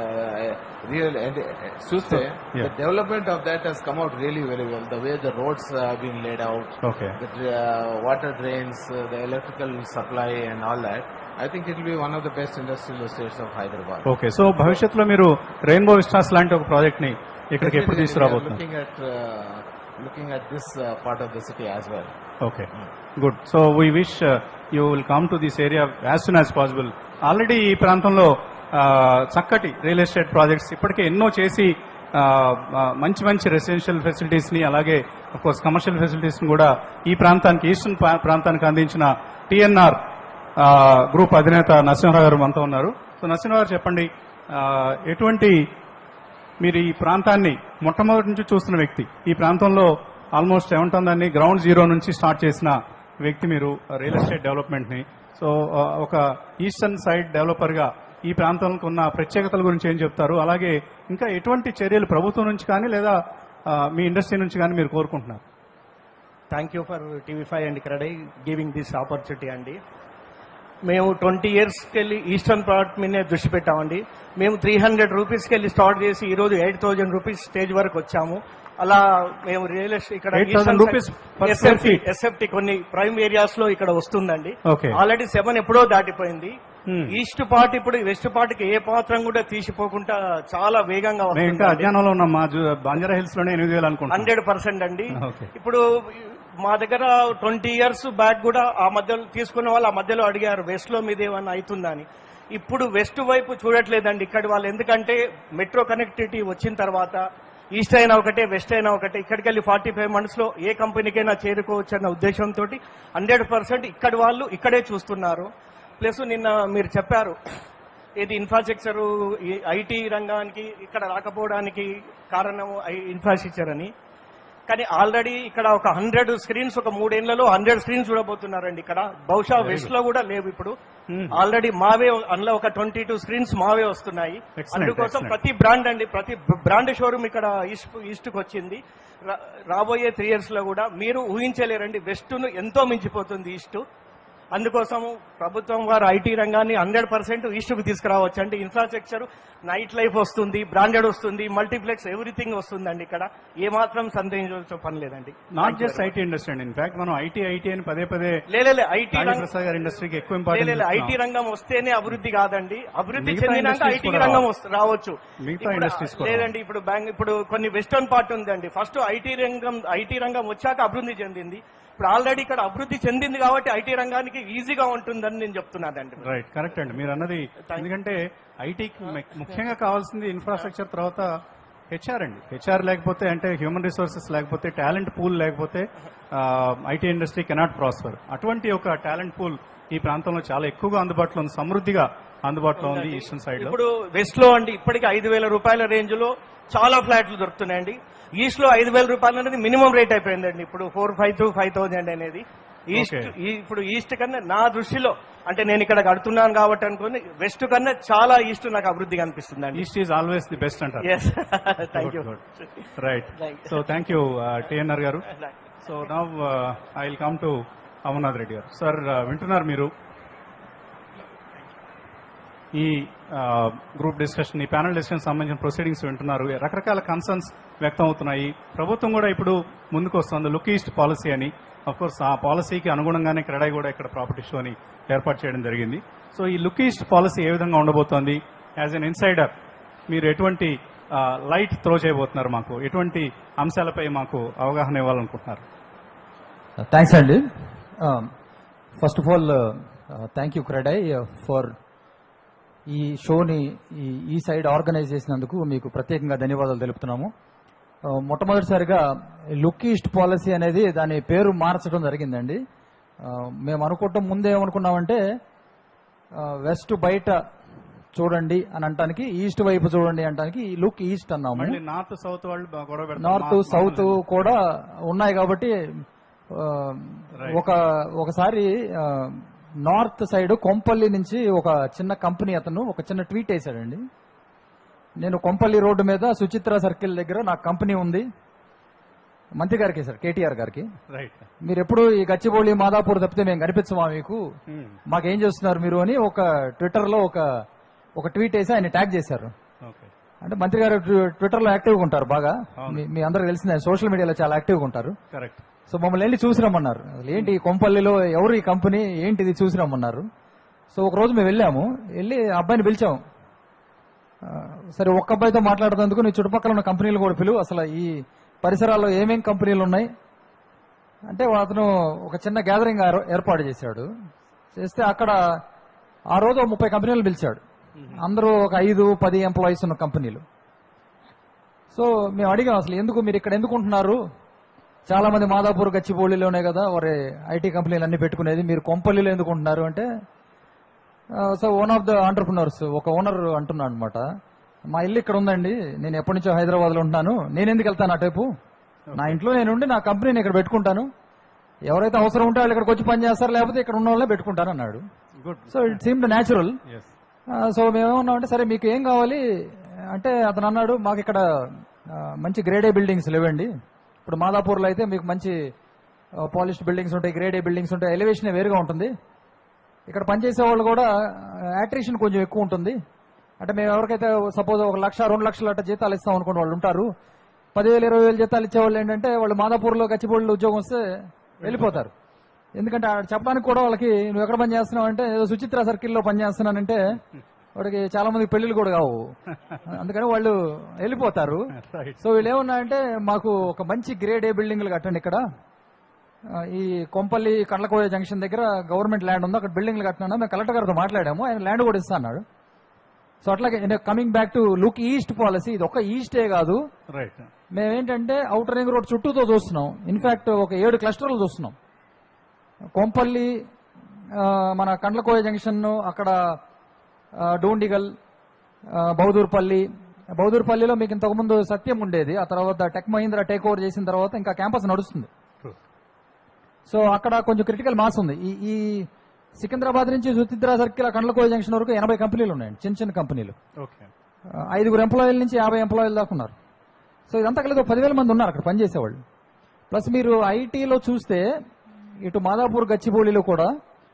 real చూస్తే the Yeah. Development of that has come out really very well the way the roads been laid out okay the uh, water drains, uh, the electrical supply and all that. I think it will be one of the best industrial estates of Hyderabad. Okay so భవిష్యత్తులో మీరు rainbow Vistas లాంటి ఒక project ని ఇక్కడికి ఎప్పుడు Definitely, we are తీసుకురాబోతున్నారు looking at uh, looking at this uh, part of the city as well. Okay good so we wish you will come to this area as soon as possible already ఈ ప్రాంతంలో ఆ, చక్కటి real estate projects ఇప్పటికే ఎన్నో చేసి ఆ, ఆ, మంచి మంచి రెసిడెన్షియల్ ఫెసిలిటీస్ ని అలాగే కోర్స్ కమర్షియల్ ఫెసిలిటీస్ ని కూడా ఈ ప్రాంతానికి ఈస్టర్న్ ప్రా- ప్రాంతానికి అందించిన టిఎన్ఆర్ గ్రూప్ అధినేత నరసింహరావు గారు మనతో ఉన్నారు సో నరసింహరావు గారు చెప్పండి ఆ, ఎటువంటి మీరు ఈ ప్రాంతాన్ని మొట్టమొదటి నుంచి చూస్తున్న వ్యక్తి ఈ ప్రాంతంలో ఆల్మోస్ట్ ఏమంటుందని గ్రౌండ్ జీరో నుంచి స్టార్ట్ చేసిన వ్యక్తి మీరు రియల్ ఎస్టేట్ డెవలప్మెంట్ ని సో ఆ, ఒక ఈస్టర్న్ సైడ్ డెవలపర్ గా ఈ ప్రాంతానికి ఉన్న ప్రత్యేకతల గురించి ఏం చెప్తారు అలాగే ఇంకా ఎటువంటి చర్యలు ప్రభుత్వం నుంచి కానీ లేదా ఆ, మీ ఇండస్ట్రీ నుంచి కానీ మీరు మేము ట్వంటీ ఇయర్స్కి వెళ్ళి ఈస్టర్న్ ప్రోడక్ట్ మీదే దృష్టి పెట్టామండి మేము త్రీ హండ్రెడ్ రూపీస్కి వెళ్ళి స్టార్ట్ చేసి ఈ రోజు ఎయిట్ థౌజండ్ రూపీస్ స్టేజ్ వరకు వచ్చాము అలా మేము రియల్ ఎస్టేట్ ఇక్కడ 8,000 rupees per square SFT feet. SFT కొన్ని ప్రైమ్ ఏరియాస్ లో ఇక్కడ వస్తుందండి Okay. ఆల్రెడీ సెవెన్ ఎప్పుడో దాటిపోయింది Hmm. ఈస్ట్ పార్ట్ ఇప్పుడు వెస్ట్ పార్ట్కి ఏ పాత్రం కూడా తీసిపోకుండా చాలా వేగంగా మేము ఇంకా వస్తుంది అజ్ఞానంలో ఉన్నాం మా జు- బంజారా హిల్స్ లోనే ఎనిమిది వేలు అనుకుంటున్నాం హండ్రెడ్ పర్సెంట్ అండి Okay. ఇప్పుడు మా దగ్గర ట్వంటీ ఇయర్స్ బ్యాక్ కూడా ఆ మధ్యలో తీసుకున్న వాళ్ళు ఆ మధ్యలో అడిగారు వెస్ట్ లో మీద ఏమన్నా అవుతుందా అని ఇప్పుడు వెస్ట్ వైపు చూడట్లేదండి ఇక్కడ వాళ్ళు ఎందుకంటే మెట్రో కనెక్టివిటీ వచ్చిన తర్వాత ఈస్ట్ అయినా ఒకటే వెస్ట్ అయినా ఒకటే ఇక్కడికి వెళ్ళి ఫార్టీ ఫైవ్ మంత్స్ లో ఏ కంపెనీకైనా చేరుకోవచ్చు అన్న ఉద్దేశంతో హండ్రెడ్ పర్సెంట్ ఇక్కడి వాళ్ళు ఇక్కడే చూస్తున్నారు ప్లస్ నిన్న మీరు చెప్పారు ఇది ఇన్ఫ్రాస్ట్రక్చర్ ఐటీ రంగానికి ఇక్కడ రాకపోవడానికి కారణం ఇన్ఫ్రాస్ట్రక్చర్ అని కానీ ఆల్రెడీ ఇక్కడ ఒక హండ్రెడ్ స్క్రీన్స్ ఒక మూడేళ్లలో హండ్రెడ్ స్క్రీన్స్ చూడబోతున్నారండి ఇక్కడ బహుశా వెస్ట్ లో కూడా లేవు ఇప్పుడు Hmm. ఆల్రెడీ మావే అందులో ఒక ట్వంటీ టూ స్క్రీన్స్ మావే వస్తున్నాయి Excellent, అందుకోసం excellent. ప్రతి బ్రాండ్ అండి ప్రతి బ్రాండ్ షోరూమ్ ఇక్కడ ఈస్ట్ ఈస్ట్ కు వచ్చింది రా- రాబోయే త్రీ ఇయర్స్ లో కూడా మీరు ఊహించలేరండి వెస్ట్ ను ఎంతో మించిపోతుంది ఈస్ట్ అందుకోసం ప్రభుత్వం వారు ఐటీ రంగాన్ని హండ్రెడ్ పర్సెంట్ ఈస్ట్కు తీసుకురావచ్చు అంటే ఇన్ఫ్రాస్ట్రక్చర్ నైట్ లైఫ్ వస్తుంది బ్రాండెడ్ వస్తుంది మల్టీప్లెక్స్ ఎవ్రీథింగ్ వస్తుందండి ఇక్కడ ఏ మాత్రం సందేహించాల్సిన పని లేదండి నాట్ జస్ట్ ఐటీ ఇండస్ట్రీ అండి ఇన్ఫాక్ట్ మనం ఐటీ ఐటీ అని పదే పదే లేలే ఐటీ రంగం నాగేశ్వర గారి ఇండస్ట్రీకి ఎక్కువ లేదు ఐటీ ఇంపార్టెన్స్ రంగం వస్తేనే అభివృద్ధి కాదండి అభివృద్ధి మిగతా చెందినాక industries ఐటీ కూడా రంగం రావాలి. వస్తు- రావచ్చు మిగతా ఇప్పుడు industries కూడా లేదండి ఇప్పుడు బ్యాంక్ ఇప్పుడు కొన్ని వెస్టర్న్ పార్ట్ ఉందండి ఫస్ట్ ఐటీ రంగం ఐటీ రంగం వచ్చాక అభివృద్ధి చెందింది ఇప్పుడు ఆల్రెడీ ఇక్కడ అభివృద్ధి చెందింది కాబట్టి ఐటీ రంగానికి ఈజీగా ఉంటుందని నేను చెప్తున్నానండి రైట్ కరెక్ట్ అండి మీరు అన్నది ఎందుకంటే ఐటీకి ముఖ్యంగా కావాల్సింది ఇన్ఫ్రాస్ట్రక్చర్ తర్వాత హెచ్ఆర్ అండి హెచ్ఆర్ లేకపోతే అంటే హ్యూమన్ రిసోర్సెస్ లేకపోతే టాలెంట్ పూల్ లేకపోతే ఐటీ ఇండస్ట్రీ కెనాట్ ప్రాస్పర్ అటువంటి ఒక టాలెంట్ పూల్ ఈ ప్రాంతంలో చాలా ఎక్కువగా అందుబాటులో ఉంది సమృద్ధిగా అందుబాటులో ఉంది ఈస్టర్న్ సైడ్ లో ఇప్పుడు వెస్ట్ లో అండి ఇప్పటికి ఐదు వేల రూపాయల రేంజ్ లో చాలా ఫ్లాట్లు దొరుకుతున్నాయండి ఈస్ట్ లో ఐదు వేల రూపాయలు అనేది మినిమం రేట్ అయిపోయిందండి ఇప్పుడు four five to five thousand అనేది ఈస్ట్ Okay. ఈ- ఇప్పుడు ఈస్ట్ కన్నా నా దృష్టిలో అంటే నేను ఇక్కడ కడుతున్నాను కాబట్టి అనుకుని వెస్ట్ కన్నా చాలా ఈస్ట్ నాకు అభివృద్ధి కనిపిస్తుందండి east is always the best అంటారు yes thank you right Thank you. So thank you TNR garu so now I will come to Amarnath Reddy garu sir వింటున్నారు మీరు ఈ గ్రూప్ డిస్కషన్ ఈ ప్యానల్ డిస్కషన్ సంబంధించిన ప్రొసీడింగ్స్ వింటున్నారు రకరకాల కన్సర్న్స్ వ్యక్తం అవుతున్నాయి ప్రభుత్వం కూడా ఇప్పుడు ముందుకు వస్తుంది లుక్ ఈస్ట్ పాలసీ అని అఫ్ కోర్స్ ఆ పాలసీకి అనుగుణంగానే క్రెడాయి కూడా ఇక్కడ ప్రాపర్టీ షోని ఏర్పాటు చేయడం జరిగింది సో ఈ లుక్ ఈస్ట్ పాలసీ ఏ విధంగా ఉండబోతోంది యాజ్ అన్ ఇన్సైడర్ మీరు ఎటువంటి లైట్ త్రో చేయబోతున్నారు మాకు ఎటువంటి అంశాలపై మాకు అవగాహన ఇవ్వాలనుకుంటున్నారు థ్యాంక్స్ అండి first of all thank you CREDAI for ఈ షోని ఈ ఈ సైడ్ ఆర్గనైజ్ చేసినందుకు మీకు ప్రత్యేకంగా ధన్యవాదాలు తెలుపుతున్నాము Uh, మొట్టమొదటిసారిగా లుక్ ఈస్ట్ పాలసీ అనేది దాని పేరు మార్చడం జరిగిందండి Uh, మేము అనుకోవటం ముందే ఏమనుకున్నామంటే వెస్ట్ బయట చూడండి అని అంటానికి ఈస్ట్ వైపు చూడండి అంటానికి లుక్ ఈస్ట్ అన్నాము మళ్ళీ నార్త్ సౌత్ వాళ్ళు బా- గొడవ పెడతారు. నార్త్ మా- సౌత్ మామూలు- కూడా ఉన్నాయి కాబట్టి ఆ, Right. ఒక ఒకసారి ఆ, నార్త్ సైడ్ కొంపల్లి నుంచి ఒక చిన్న కంపెనీ అతను ఒక చిన్న ట్వీట్ వేశాడండి నేను కొంపల్లి రోడ్డు మీద సుచిత్ర సర్కిల్ దగ్గర నా కంపెనీ ఉంది మంత్రి గారికి సార్ కేటీఆర్ గారికి రైట్ మీరు ఎప్పుడు ఈ గచ్చిబౌలి మాదాపూర్ తప్పితే మేము కనిపించమా మీకు Hmm. మాకేం చేస్తున్నారు మీరు అని ఒక ట్విట్టర్ లో ఒక ఒక ట్వీట్ వేసి ఆయన ట్యాగ్ చేశారు ఓకే అంటే మంత్రి గారు ట్వి- ట్విట్టర్ లో యాక్టివ్ గా ఉంటారు బాగా అవును. మీ- మీ అందరికి తెలిసిందే సోషల్ మీడియాలో చాలా యాక్టివ్ గా ఉంటారు కరెక్ట్ సో మమ్మల్ని వెళ్ళి చూసి రమ్మన్నారు అసలు ఏంటి ఈ కొంపల్లిలో ఎవరు ఈ కంపెనీ ఏంటిది చూసి రమ్మన్నారు సో ఒక రోజు మేము వెళ్ళాము వెళ్ళి ఆ అబ్బాయిని పిలిచాము ఆ, సరే ఒక్క అబ్బాయితో మాట్లాడుతందుకు నీ చుట్టుపక్కల ఉన్న కంపెనీలు కూడా పిలువు అసలు ఈ పరిసరాల్లో ఏమేం కంపెనీలు ఉన్నాయి అంటే అతను ఒక చిన్న గ్యాదరింగ్ ఏర్- ఏర్పాటు చేశాడు చేస్తే అక్కడ ఆ రోజు ఓ ముప్పై కంపెనీలు పిలిచాడు అందరూ ఒక ఐదు పది ఎంప్లాయీస్ ఉన్న కంపెనీలు సో మేము అడిగాం అసలు ఎందుకు మీరు ఇక్కడ ఎందుకు ఉంటున్నారు చాలా మంది మాదాపూర్ గచ్చిబౌలిలోనే కదా వారి ఐటీ కంపెనీలు అన్ని పెట్టుకునేది మీరు కొంపల్లిలో ఎందుకు ఉంటున్నారు అంటే so one of the entrepreneurs ఒక ఓనర్ అంటున్నాడు అనమాట మా ఇల్లు ఇక్కడ ఉందండి నేను ఎప్పటి నుంచో హైదరాబాద్ లో ఉంటున్నాను నేను ఎందుకు వెళ్తాను అటైపు నా ఇంట్లో నేను ఉండి నా కంపెనీని ఇక్కడ పెట్టుకుంటాను ఎవరైతే అవసరం ఉంటే వాళ్ళు ఇక్కడికి వచ్చి పని చేస్తారు లేకపోతే ఇక్కడ ఉన్న వాళ్ళే పెట్టుకుంటాను అన్నాడు good so it seem natural yes ఆ, సో మేమేమన్నామంటే సరే మీకు ఏం కావాలి అంటే అతను అన్నాడు మాకు ఇక్కడ ఆ, మంచి గ్రేడ్ ఏ బిల్డింగ్స్ లేవండి ఇప్పుడు మాదాపూర్లో అయితే మీకు మంచి పాలిష్డ్ బిల్డింగ్స్ ఉంటాయి గ్రేడ్ ఏ బిల్డింగ్స్ ఉంటాయి ఎలివేషన్ వేరుగా ఉంటుంది ఇక్కడ పనిచేసే వాళ్ళు కూడా యాట్రిషన్ కొంచెం ఎక్కువ ఉంటుంది అంటే మేము ఎవరికైతే సపోజ్ ఒక లక్ష రెండు లక్షల అట్ట జీతాలు ఇస్తాం అనుకున్న వాళ్ళు ఉంటారు పదివేలు ఇరవై వేలు జీతాలు ఇచ్చేవాళ్ళు ఏంటంటే వాళ్ళు మాదాపూర్లో గచ్చిబోళ్ళు ఉద్యోగం వస్తే వెళ్ళిపోతారు ఎందుకంటే ఆడ చెప్పడానికి కూడా వాళ్ళకి నువ్వు ఎక్కడ పని చేస్తున్నావు అంటే ఏదో సుచిత్ర సర్కిల్లో పని చేస్తున్నానంటే వాడికి చాలా మంది పెళ్లిళ్ళు కూడా కావు అందుకని వాళ్ళు వెళ్ళిపోతారు రైట్ సో వీళ్ళు ఏమన్నా అంటే మాకు ఒక మంచి గ్రేడ్ ఏ బిల్డింగ్లు కట్టండి ఇక్కడ ఆ, ఈ కొంపల్లి కండ్లకోయ జంక్షన్ దగ్గర గవర్నమెంట్ ల్యాండ్ ఉంది అక్కడ బిల్డింగ్లు కట్టినా మేము కలెక్టర్ గారితో మాట్లాడాము ఆయన ల్యాండ్ కూడా ఇస్తా అన్నాడు సో అట్లాగే coming back to look east policy ఇది ఒక ఈస్టే కాదు రైట్ మేమేంటంటే అవుటర్ రింగ్ రోడ్ చుట్టూతో చూస్తున్నాం ఇన్ఫాక్ట్ ఒక ఏడు క్లస్టర్లు చూస్తున్నాం కొంపల్లి ఆ, మన కండ్లకోయ జంక్షన్ అక్కడ ఆ, డోండిగల్ ఆ, బౌదూర్పల్లి బౌదూర్పల్లిలో మీకు ఇంతకుముందు సత్యం ఉండేది ఆ తర్వాత టెక్ మహీంద్ర టేక్ ఓవర్ చేసిన తర్వాత ఇంకా క్యాంపస్ నడుస్తుంది True. సో అక్కడ కొంచెం క్రిటికల్ మాస్ ఉంది ఈ ఈ సికింద్రాబాద్ నుంచి సుచిత్ర సర్కిల్ కండ్లకోయ జంక్షన్ వరకు ఎనభై కంపెనీలు ఉన్నాయండి చిన్న చిన్న కంపెనీలు ఓకే ఆ, ఐదుగురు ఎంప్లాయీల నుంచి యాభై ఎంప్లాయీల దాకా ఉన్నారు సో ఇదంతా కలిసి ఒక పదివేల మంది ఉన్నారు అక్కడ పనిచేసేవాళ్ళు ప్లస్ మీరు ఐటీలో చూస్తే ఇటు మాదాపూర్ గచ్చిబౌలిలో కూడా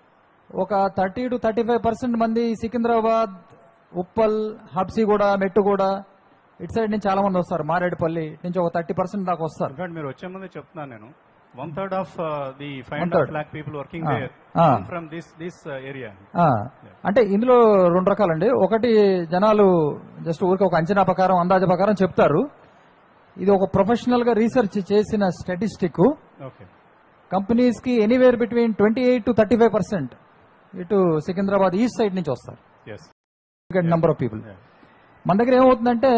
ఒక thirty to thirty five percent మంది సికింద్రాబాద్ ఉప్పల్ హబ్సిగూడ మెట్టుగూడ ఇటు సైడ్ నుంచి చాలా మంది వస్తారు మారేడుపల్లి ఇటు నుంచి ఒక థర్టీ పర్సెంట్ దాకా వస్తారు ఇన్ఫాక్ట్ మీరు వచ్చే ముందే చెప్తున్నాను నేను one third of the five One and third. Lakh people working Ah. There Ah. From this this area ఆ, అంటే ఇందులో రెండు రకాలండి ఒకటి జనాలు జస్ట్ ఊరికి ఒక అంచనా ప్రకారం అందాజ ప్రకారం చెప్తారు ఇది ఒక ప్రొఫెషనల్ గా రీసెర్చ్ చేసిన స్టాటిస్టిక్ ఓకే కంపెనీస్ కి anywhere between twenty eight to thirty five percent ఇటు సికింద్రాబాద్ ఈస్ట్ సైడ్ నుంచి వస్తారు ఎస్ నెంబర్ ఆఫ్ పీపుల్ మన దగ్గర ఏమవుతుందంటే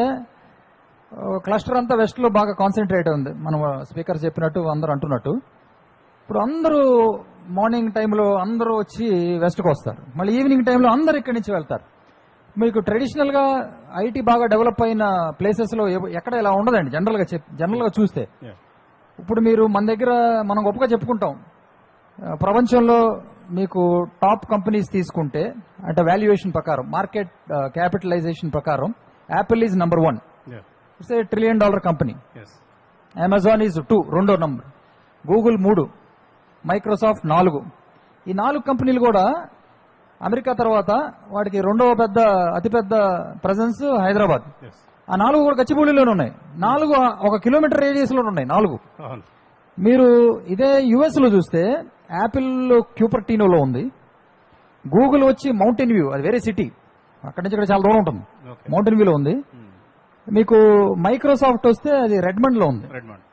క్లస్టర్ అంతా వెస్ట్ లో బాగా కాన్సన్ట్రేట్ ఉంది మనం స్పీకర్ చెప్పినట్టు అందరూ అంటున్నట్టు ఇప్పుడు అందరూ మార్నింగ్ టైంలో అందరూ వచ్చి వెస్ట్కి వస్తారు మళ్ళీ ఈవినింగ్ టైంలో అందరు ఇక్కడి నుంచి వెళ్తారు మీకు ట్రెడిషనల్ గా ఐటీ బాగా డెవలప్ అయిన ప్లేసెస్ లో ఎవ- ఎక్కడ ఇలా ఉండదండి జనరల్ గా చెప్- జనరల్ గా చూస్తే ఇప్పుడు మీరు మన దగ్గర మనం గొప్పగా చెప్పుకుంటాం ఆ, ప్రపంచంలో మీకు టాప్ కంపెనీస్ తీసుకుంటే అంటే వాల్యుయేషన్ ప్రకారం మార్కెట్ క్యాపిటలైజేషన్ ప్రకారం Apple is number one it's a trillion dollar company yes Amazon is two రెండో నంబర్ గూగుల్ మూడు మైక్రోసాఫ్ట్ నాలుగు ఈ నాలుగు కంపెనీలు కూడా అమెరికా తర్వాత వాటికి రెండవ పెద్ద అతిపెద్ద ప్రజెన్స్ హైదరాబాద్ ఎస్ ఆ నాలుగు కూడా గచ్చిబౌలిలోనే ఉన్నాయి నాలుగు ఒక కిలోమీటర్ రేడియస్ లో ఉన్నాయి నాలుగు అవును మీరు ఇదే యుఎస్ లో చూస్తే యాపిల్ క్యూపర్టీనోలో ఉంది గూగుల్ వచ్చి మౌంటైన్ వ్యూ అది వేరే సిటీ అక్కడి నుంచి ఇక్కడ చాలా దూరం ఉంటుంది ఓకే మౌంటైన్ వ్యూలో ఉంది మీకు మైక్రోసాఫ్ట్ వస్తే అది రెడ్మండ్ లో ఉంది రెడ్మండ్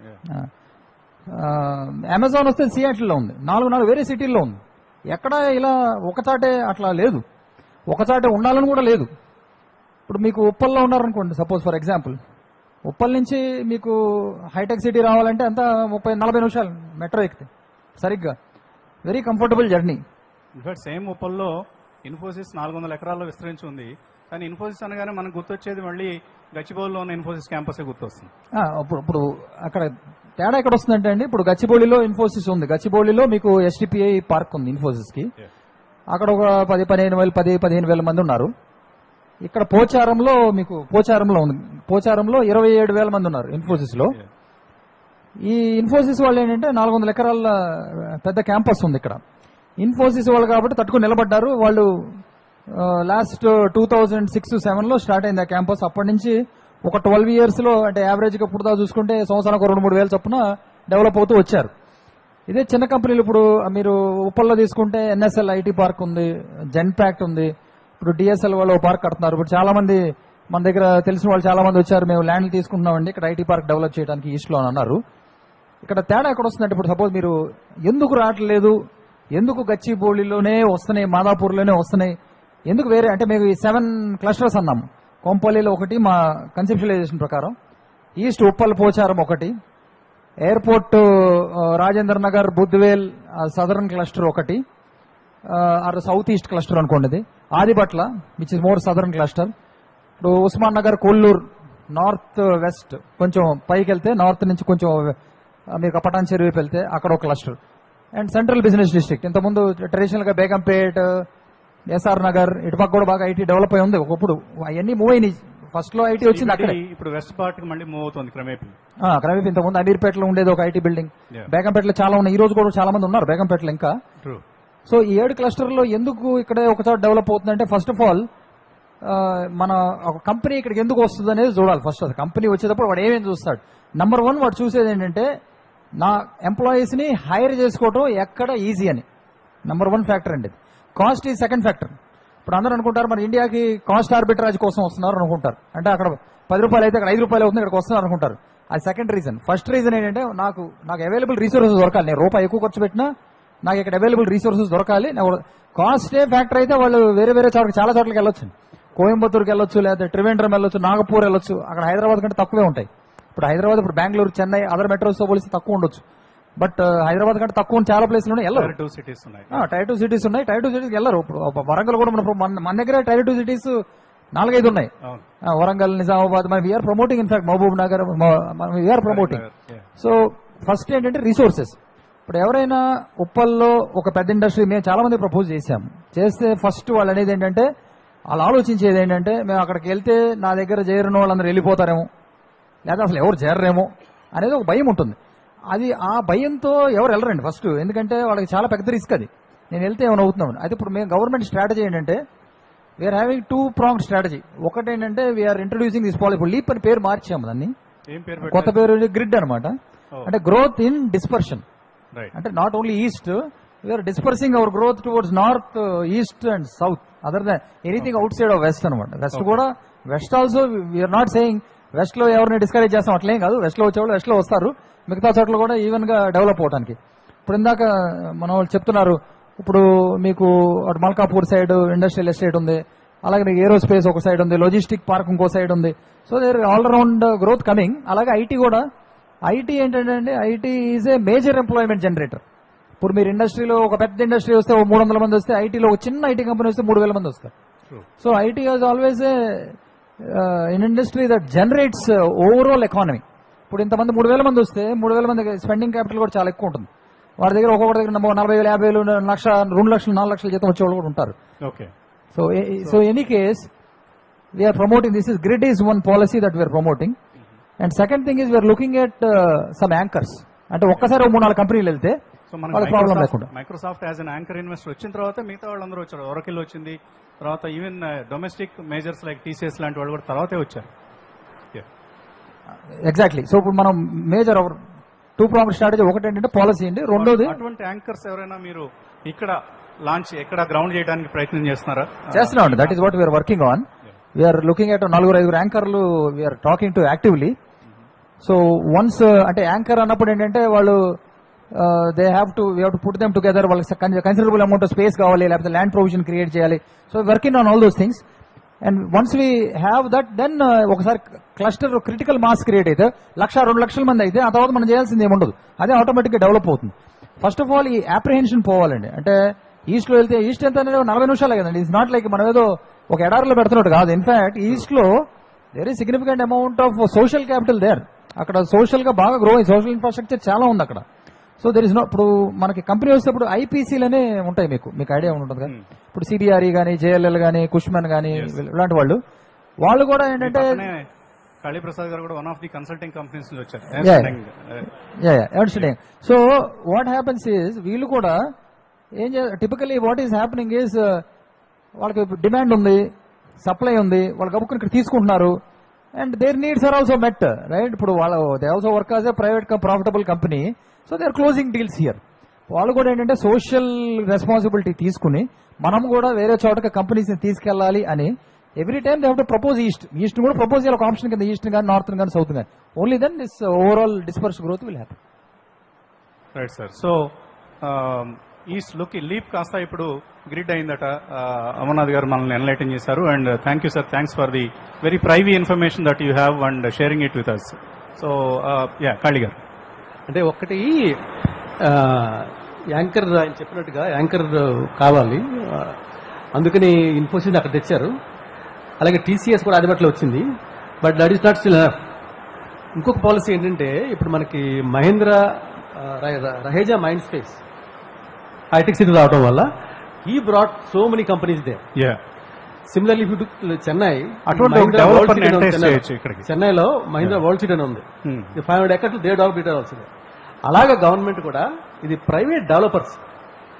అమెజాన్ వస్తే సియాటిల్లో ఉంది నాలుగు నాలుగు వేరే సిటీల్లో ఉంది ఎక్కడ ఇలా ఒకచాటే అట్లా లేదు ఒకచాటే ఉండాలని కూడా లేదు ఇప్పుడు మీకు ఉప్పల్లో ఉన్నారనుకోండి సపోజ్ ఫర్ ఎగ్జాంపుల్ ఉప్పల్ నుంచి మీకు హైటెక్ సిటీ రావాలంటే అంత ముప్పై నలభై నిమిషాలు మెట్రో ఎక్కితే సరిగ్గా very comfortable journey in fact same ఉప్పల్లో ఇన్ఫోసిస్ నాలుగు వందల ఎకరాల్లో విస్తరించి ఉంది కానీ ఇన్ఫోసిస్ అనగానే మనకు గుర్తొచ్చేది మళ్ళీ గచ్చిబౌలిలో ఉన్న ఇన్ఫోసిస్ క్యాంపసే గుర్తొస్తుంది ఆ, ఇప్పుడు ఇప్పుడు అక్కడ తేడా ఎక్కడ వస్తుందంటే అండి ఇప్పుడు గచ్చిబౌలిలో ఇన్ఫోసిస్ ఉంది గచ్చిబౌలిలో మీకు ఎస్డిపిఐ పార్క్ ఉంది ఇన్ఫోసిస్ కి Yeah. అక్కడ ఒక పది పదిహేను వేలు పది పదిహేను వేల మంది ఉన్నారు ఇక్కడ పోచారంలో మీకు పోచారంలో ఉంది పోచారంలో ఇరవై ఏడు వేల మంది ఉన్నారు ఇన్ఫోసిస్ లో Yeah. ఈ ఇన్ఫోసిస్ వాళ్ళు ఏంటంటే నాలుగు వందల ఎకరాల పెద్ద క్యాంపస్ ఉంది ఇక్కడ ఇన్ఫోసిస్ వాళ్ళు కాబట్టి తట్టుకుని నిలబడ్డారు వాళ్ళు last two thousand six seven లో స్టార్ట్ అయింది ఆ క్యాంపస్ అప్పటి నుంచి ఒక ట్వెల్వ్ ఇయర్స్ లో అంటే యావరేజ్ గా ఇప్పుడు దాకా చూసుకుంటే సంవత్సరానికి ఒక రెండు మూడు వేల చొప్పున డెవలప్ అవుతూ వచ్చారు ఇదే చిన్న కంపెనీలు ఇప్పుడు మీరు ఉప్పల్లో తీసుకుంటే ఎన్ఎస్ఎల్ ఐటీ పార్క్ ఉంది జెన్ ప్యాక్ట్ ఉంది ఇప్పుడు డిఎస్ఎల్ వాళ్ళు ఓ పార్క్ కడుతున్నారు ఇప్పుడు చాలా మంది మన దగ్గర తెలిసిన వాళ్ళు చాలా మంది వచ్చారు మేము ల్యాండ్ తీసుకుంటున్నామండి ఇక్కడ ఐటీ పార్క్ డెవలప్ చేయడానికి ఈస్ట్ లో అని అన్నారు ఇక్కడ తేడా ఎక్కడ వస్తుందంటే ఇప్పుడు సపోజ్ మీరు ఎందుకు రావట్లేదు ఎందుకు గచ్చిబౌలిలోనే వస్తున్నాయి మాదాపూర్లోనే వస్తున్నాయి ఎందుకు వేరే అంటే మేము ఈ సెవెన్ క్లస్టర్స్ అన్నాము కొంపల్లిలో ఒకటి మా కన్సెప్షువలైజేషన్ ప్రకారం ఈస్ట్ ఉప్పల్ పోచారం ఒకటి ఎయిర్పోర్ట్ ఆ, రాజేంద్ర నగర్ బుద్వేల్ సదరన్ క్లస్టర్ ఒకటి ఆర్ సౌత్ ఈస్ట్ క్లస్టర్ అనుకోండి ఇది Adibatla which is more southern cluster ఇప్పుడు ఉస్మాన్ నగర్ కొల్లూరు నార్త్ వెస్ట్ కొంచెం పైకి వెళ్తే నార్త్ నుంచి కొంచెం ఆ, మీకు పటాన్ చెరువు వైపు వెళ్తే అక్కడ ఒక cluster and central business district ఇంతకుముందు ట్రెడిషనల్ గా బేగంపేట్ ఎస్ఆర్ నగర్ ఇటుపక్క కూడా బాగా ఐటీ డెవలప్ అయి ఉంది ఒకప్పుడు అవన్నీ మూవ్ అయినాయి ఫస్ట్ లో ఐటీ వచ్చింది అక్కడే ఇది ఇప్పుడు వెస్ట్ పార్ట్ కి మళ్ళీ మూవ్ అవుతుంది క్రమేపీ ఆ, క్రమేపీ ఇంతకుముందు అమీర్పేటలో ఉండేది ఒక ఐటీ బిల్డింగ్ Yeah. బేగంపేటలో చాలా ఉన్నాయి ఈ రోజు కూడా చాలా మంది ఉన్నారు బేగంపేటలో ఇంకా ట్రూ సో ఈ ఏడు క్లస్టర్లో ఎందుకు ఇక్కడ ఒక చోట డెవలప్ అవుతుందంటే ఫస్ట్ ఆఫ్ ఆల్ మన ఒక కంపెనీ ఇక్కడికి ఎందుకు వస్తుంది అనేది చూడాలి ఫస్ట్ అది కంపెనీ వచ్చేటప్పుడు వాడు ఏమేమి చూస్తాడు నంబర్ వన్ వాడు చూసేది ఏంటంటే నా ఎంప్లాయీస్ ని హైర్ చేసుకోవడం ఎక్కడ ఈజీ అని నంబర్ వన్ ఫ్యాక్టర్ అండి కాస్ట్ ఈ సెకండ్ ఫ్యాక్టర్ ఇప్పుడు అందరూ అనుకుంటారు మన ఇండియాకి కాస్ట్ ఆర్బిట్రాజ్ కోసం వస్తున్నారు అనుకుంటారు అంటే అక్కడ పది రూపాయలు అయితే అక్కడ ఐదు రూపాయలు అవుతుంది ఇక్కడికి వస్తున్నారు అనుకుంటారు అది సెకండ్ రీజన్ ఫస్ట్ రీజన్ ఏంటంటే నాకు నాకు అవైలబుల్ రీసోర్సెస్ దొరకాలి నేను రూపాయి ఎక్కువ ఖర్చు పెట్టినా నాకు ఇక్కడ అవైలబుల్ రీసోర్సెస్ దొరకాలి కాస్టే ఫ్యాక్టర్ అయితే వాళ్ళు వేరే వేరే చోట్లకి చాలా చోట్లకి వెళ్ళొచ్చు కోయంబత్తూరుకి వెళ్ళొచ్చు లేదా ట్రివేంద్రం వెళ్ళొచ్చు నాగపూర్ వెళ్ళొచ్చు అక్కడ హైదరాబాద్ కంటే తక్కువే ఉంటాయి ఇప్పుడు హైదరాబాద్ ఇప్పుడు బెంగళూరు చెన్నై అదర్ మెట్రోస్ తో పోలిస్తే తక్కువ ఉండొచ్చు బట్ హైదరాబాద్ కంటే తక్కువ ఉన్న చాలా ప్లేస్లు ఉన్నాయి వెళ్ళరు టూ సిటీస్ ఉన్నాయి టైర్ టూ సిటీస్ ఉన్నాయి టైర్ టూ సిటీస్ వెళ్ళరు ఇప్పుడు ఒక వరంగల్ కూడా మన మన- మన దగ్గర టైర్ టూ సిటీస్ నాలుగైదు ఉన్నాయి అవును ఆ, వరంగల్ నిజామాబాద్ మనం we are promoting in fact Mahabub Nagar we are promoting Yeah. So first ఏంటంటే రిసోర్సెస్ ఇప్పుడు ఎవరైనా ఉప్పల్లో ఒక పెద్ద ఇండస్ట్రీ మేము చాలా మంది ప్రపోజ్ చేశాము చేస్తే ఫస్ట్ వాళ్ళు అనేది ఏంటంటే వాళ్ళు ఆలోచించేది ఏంటంటే మేము అక్కడికి వెళ్తే నా దగ్గర చేరిన వాళ్ళందరూ వెళ్ళిపోతారేమో లేదా అసలు ఎవరు చేరరేమో అనేది ఒక భయం ఉంటుంది అది ఆ భయంతో ఎవరు వెళ్ళరండి ఫస్ట్ ఎందుకంటే వాళ్ళకి చాలా పెద్ద రిస్క్ అది నేను వెళ్తే ఏమైనా అవుతున్నాను అయితే ఇప్పుడు మేము గవర్నమెంట్ స్ట్రాటజీ ఏంటంటే we are having two prong strategy ఒకటి ఏంటంటే వీఆర్ ఇంట్రొడ్యూసింగ్ దిస్ పాలసీ ఇప్పుడు లీప్ అని పేరు మార్చాము దాన్ని ఏం పేరు కొత్త పేరు గ్రిడ్ అనమాట Oh. అంటే గ్రోత్ ఇన్ డిస్పర్షన్ రైట్ అంటే not only east we are dispersing our growth towards north east and south other than anything outside of west అనమాట వెస్ట్ కూడా west also we are not saying west లో ఎవరిని discourage చేస్తాం అట్లేం కాదు west లో వచ్చేవాళ్ళు వెస్ట్ లో వస్తారు మిగతా చోట్ల కూడా ఈవెన్ గా డెవలప్ అవడానికి ఇప్పుడు ఇందాక మన వాళ్ళు చెప్తున్నారు ఇప్పుడు మీకు అటు మల్కాపూర్ సైడ్ ఇండస్ట్రియల్ ఎస్టేట్ ఉంది అలాగే మీకు ఏరోస్పేస్ ఒక సైడ్ ఉంది లాజిస్టిక్ పార్క్ ఇంకో సైడ్ ఉంది so there all around growth coming అలాగే ఐటీ కూడా ఐటీ ఏంటంటే అండి IT is a major employment generator ఇప్పుడు మీరు ఇండస్ట్రీలో ఒక పెద్ద ఇండస్ట్రీ వస్తే ఓ మూడు వందల మంది వస్తే ఐటీలో ఒక చిన్న ఐటీ కంపెనీ వస్తే మూడు వేల మంది వస్తారు True. So IT has always in industry that generates overall economy ఇప్పుడు ఇంతమంది మూడు వేల మంది వస్తే మూడు వేల మంది స్పెండింగ్ క్యాపిటల్ కూడా చాలా ఎక్కువ ఉంటుంది వాడి దగ్గర ఒక్కొక్కటి దగ్గర నలభై- నలభై వేలు యాభై వేలు లక్ష రెండు లక్షలు నాలుగు లక్షల జీతం వచ్చే వాళ్ళు కూడా ఉంటారు okay so so any case we are promoting this is grid is one policy that we are promoting and second thing is we are looking at some anchors అంటే ఒక్కసారి ఓ మూడు నాలుగు కంపెనీలు వెళ్తే సో మన వాళ్ళకి ప్రాబ్లం లేకుండా Microsoft as an anchor investor వచ్చిన తర్వాత మిగతా వాళ్ళందరూ వచ్చారు ఒరకిల్ వచ్చింది తర్వాత even domestic majors like TCS లాంటి వాళ్ళు కూడా తర్వాతే వచ్చారు Yeah. ఎగ్జాక్ట్లీ సో ఇప్పుడు మనం major our two problem strategy ఒకటి ఏంటంటే పాలసీ అండి రెండోది అటువంటి యాంకర్స్ ఎవరైనా మీరు ఇక్కడ లాంచ్ ఎక్కడ గ్రౌండ్ చేయడానికి ప్రయత్నం చేస్తున్నారా చేస్తున్నాం that is what we are working on we are looking at నలుగురు ఐదుగురు యాంకర్లు we are talking to actively so once అంటే యాంకర్ అన్నప్పుడు ఏంటంటే వాళ్ళు they have to we have to put them together వాళ్ళకి కన్సిడరబుల్ అమౌంట్ ఆఫ్ స్పేస్ కావాలి లేకపోతే ల్యాండ్ ప్రొవిజన్ క్రియేట్ చేయాలి so working on all those things and once we have that then ఒకసారి cluster critical mass create అయితే లక్ష రెండు లక్షల మంది అయితే ఆ తర్వాత మనం చేయాల్సింది ఏమి ఉండదు అదే ఆటోమేటిక్ గా డెవలప్ అవుతుంది ఫస్ట్ ఆఫ్ ఆల్ ఈ అప్రిహెన్షన్ పోవాలండి అంటే ఈస్ట్ లో వెళ్తే ఈస్ట్ ఎంత అనేది నలభై నిమిషాలే కదండి ఇట్స్ నాట్ లైక్ మనం ఏదో ఒక ఎడారిలో పెడుతున్నట్టు కాదు ఇన్ఫాక్ట్ ఈస్ట్ లో there is significant amount of social capital there అక్కడ సోషల్ గా బాగా గ్రో సోషల్ ఇన్ఫ్రాస్ట్రక్చర్ చాలా ఉంది అక్కడ సో దెర్ ఇస్ నో ఇప్పుడు మనకి కంపెనీ వస్తే ఇప్పుడు ఐపీసీలనే ఉంటాయి మీకు మీకు ఐడియా ఉంటుంది కదా ఇప్పుడు సిబిఆర్ఈ కానీ జేఎల్ఎల్ కానీ కుష్మన్ కానీ ఇలాంటి వాళ్ళు వాళ్ళు కూడా ఏంటంటే కాళీప్రసాద్ గారు కూడా one of the consulting companies నుంచి వచ్చారు Yeah. And, uh, understanding so what happens is వీళ్ళు కూడా ఏం typically what is happening is వాళ్ళకి డిమాండ్ ఉంది సప్లై ఉంది వాళ్ళు గబుక్కుని ఇక్కడ తీసుకుంటున్నారు and their needs are also met right ఇప్పుడు వాళ్ళ they also work as a private profitable company so they are closing deals here వాళ్ళు కూడా ఏంటంటే సోషల్ రెస్పాన్సిబిలిటీ తీసుకుని మనం కూడా వేరే చోటకి కంపెనీస్ ని తీసుకెళ్ళాలి అని every time they have to propose east east కూడా ప్రపోజ్ చేయాలి ఒక ఆప్షన్ కింద ఈస్ట్ కానీ నార్త్ కానీ సౌత్ కానీ only then this overall disperse growth will happen right sir so east look leap కాస్త ఇప్పుడు గ్రిడ్ అయిందట Uh, అమర్నాథ్ గారు మనల్ని ఎన్లైటింగ్ చేశారు and thank you sir thanks for the very privy information that you have and sharing it with us so yeah Kali గారు అంటే ఒక్కటి ఆ, యాంకర్ ఆయన చెప్పినట్టుగా యాంకర్ కావాలి ఆ, అందుకని ఇన్ఫోసిస్ అక్కడ తెచ్చారు అలాగే టీసీఎస్ కూడా అందుబాటులో వచ్చింది but that is not still ఇంకొక పాలసీ ఏంటంటే ఇప్పుడు మనకి మహేంద్ర ఆ, ర- Raheja mind space hitech city రావడం వల్ల ఈ brought so many companies they yeah similarly ఇప్పుడు చెన్నై అటువంటి ఒక మహీంద్రా developer వరల్డ్ ని సిటీ అని ఉంది entice చెన్నైలో. చేయొచ్చు ఇక్కడికి. చెన్నైలో మహీంద్రా వరల్డ్ సిటీ అని ఉంది five hundred acres they develop ఇవ్వాల్సిందే అలాగే గవర్నమెంట్ కూడా ఇది private developers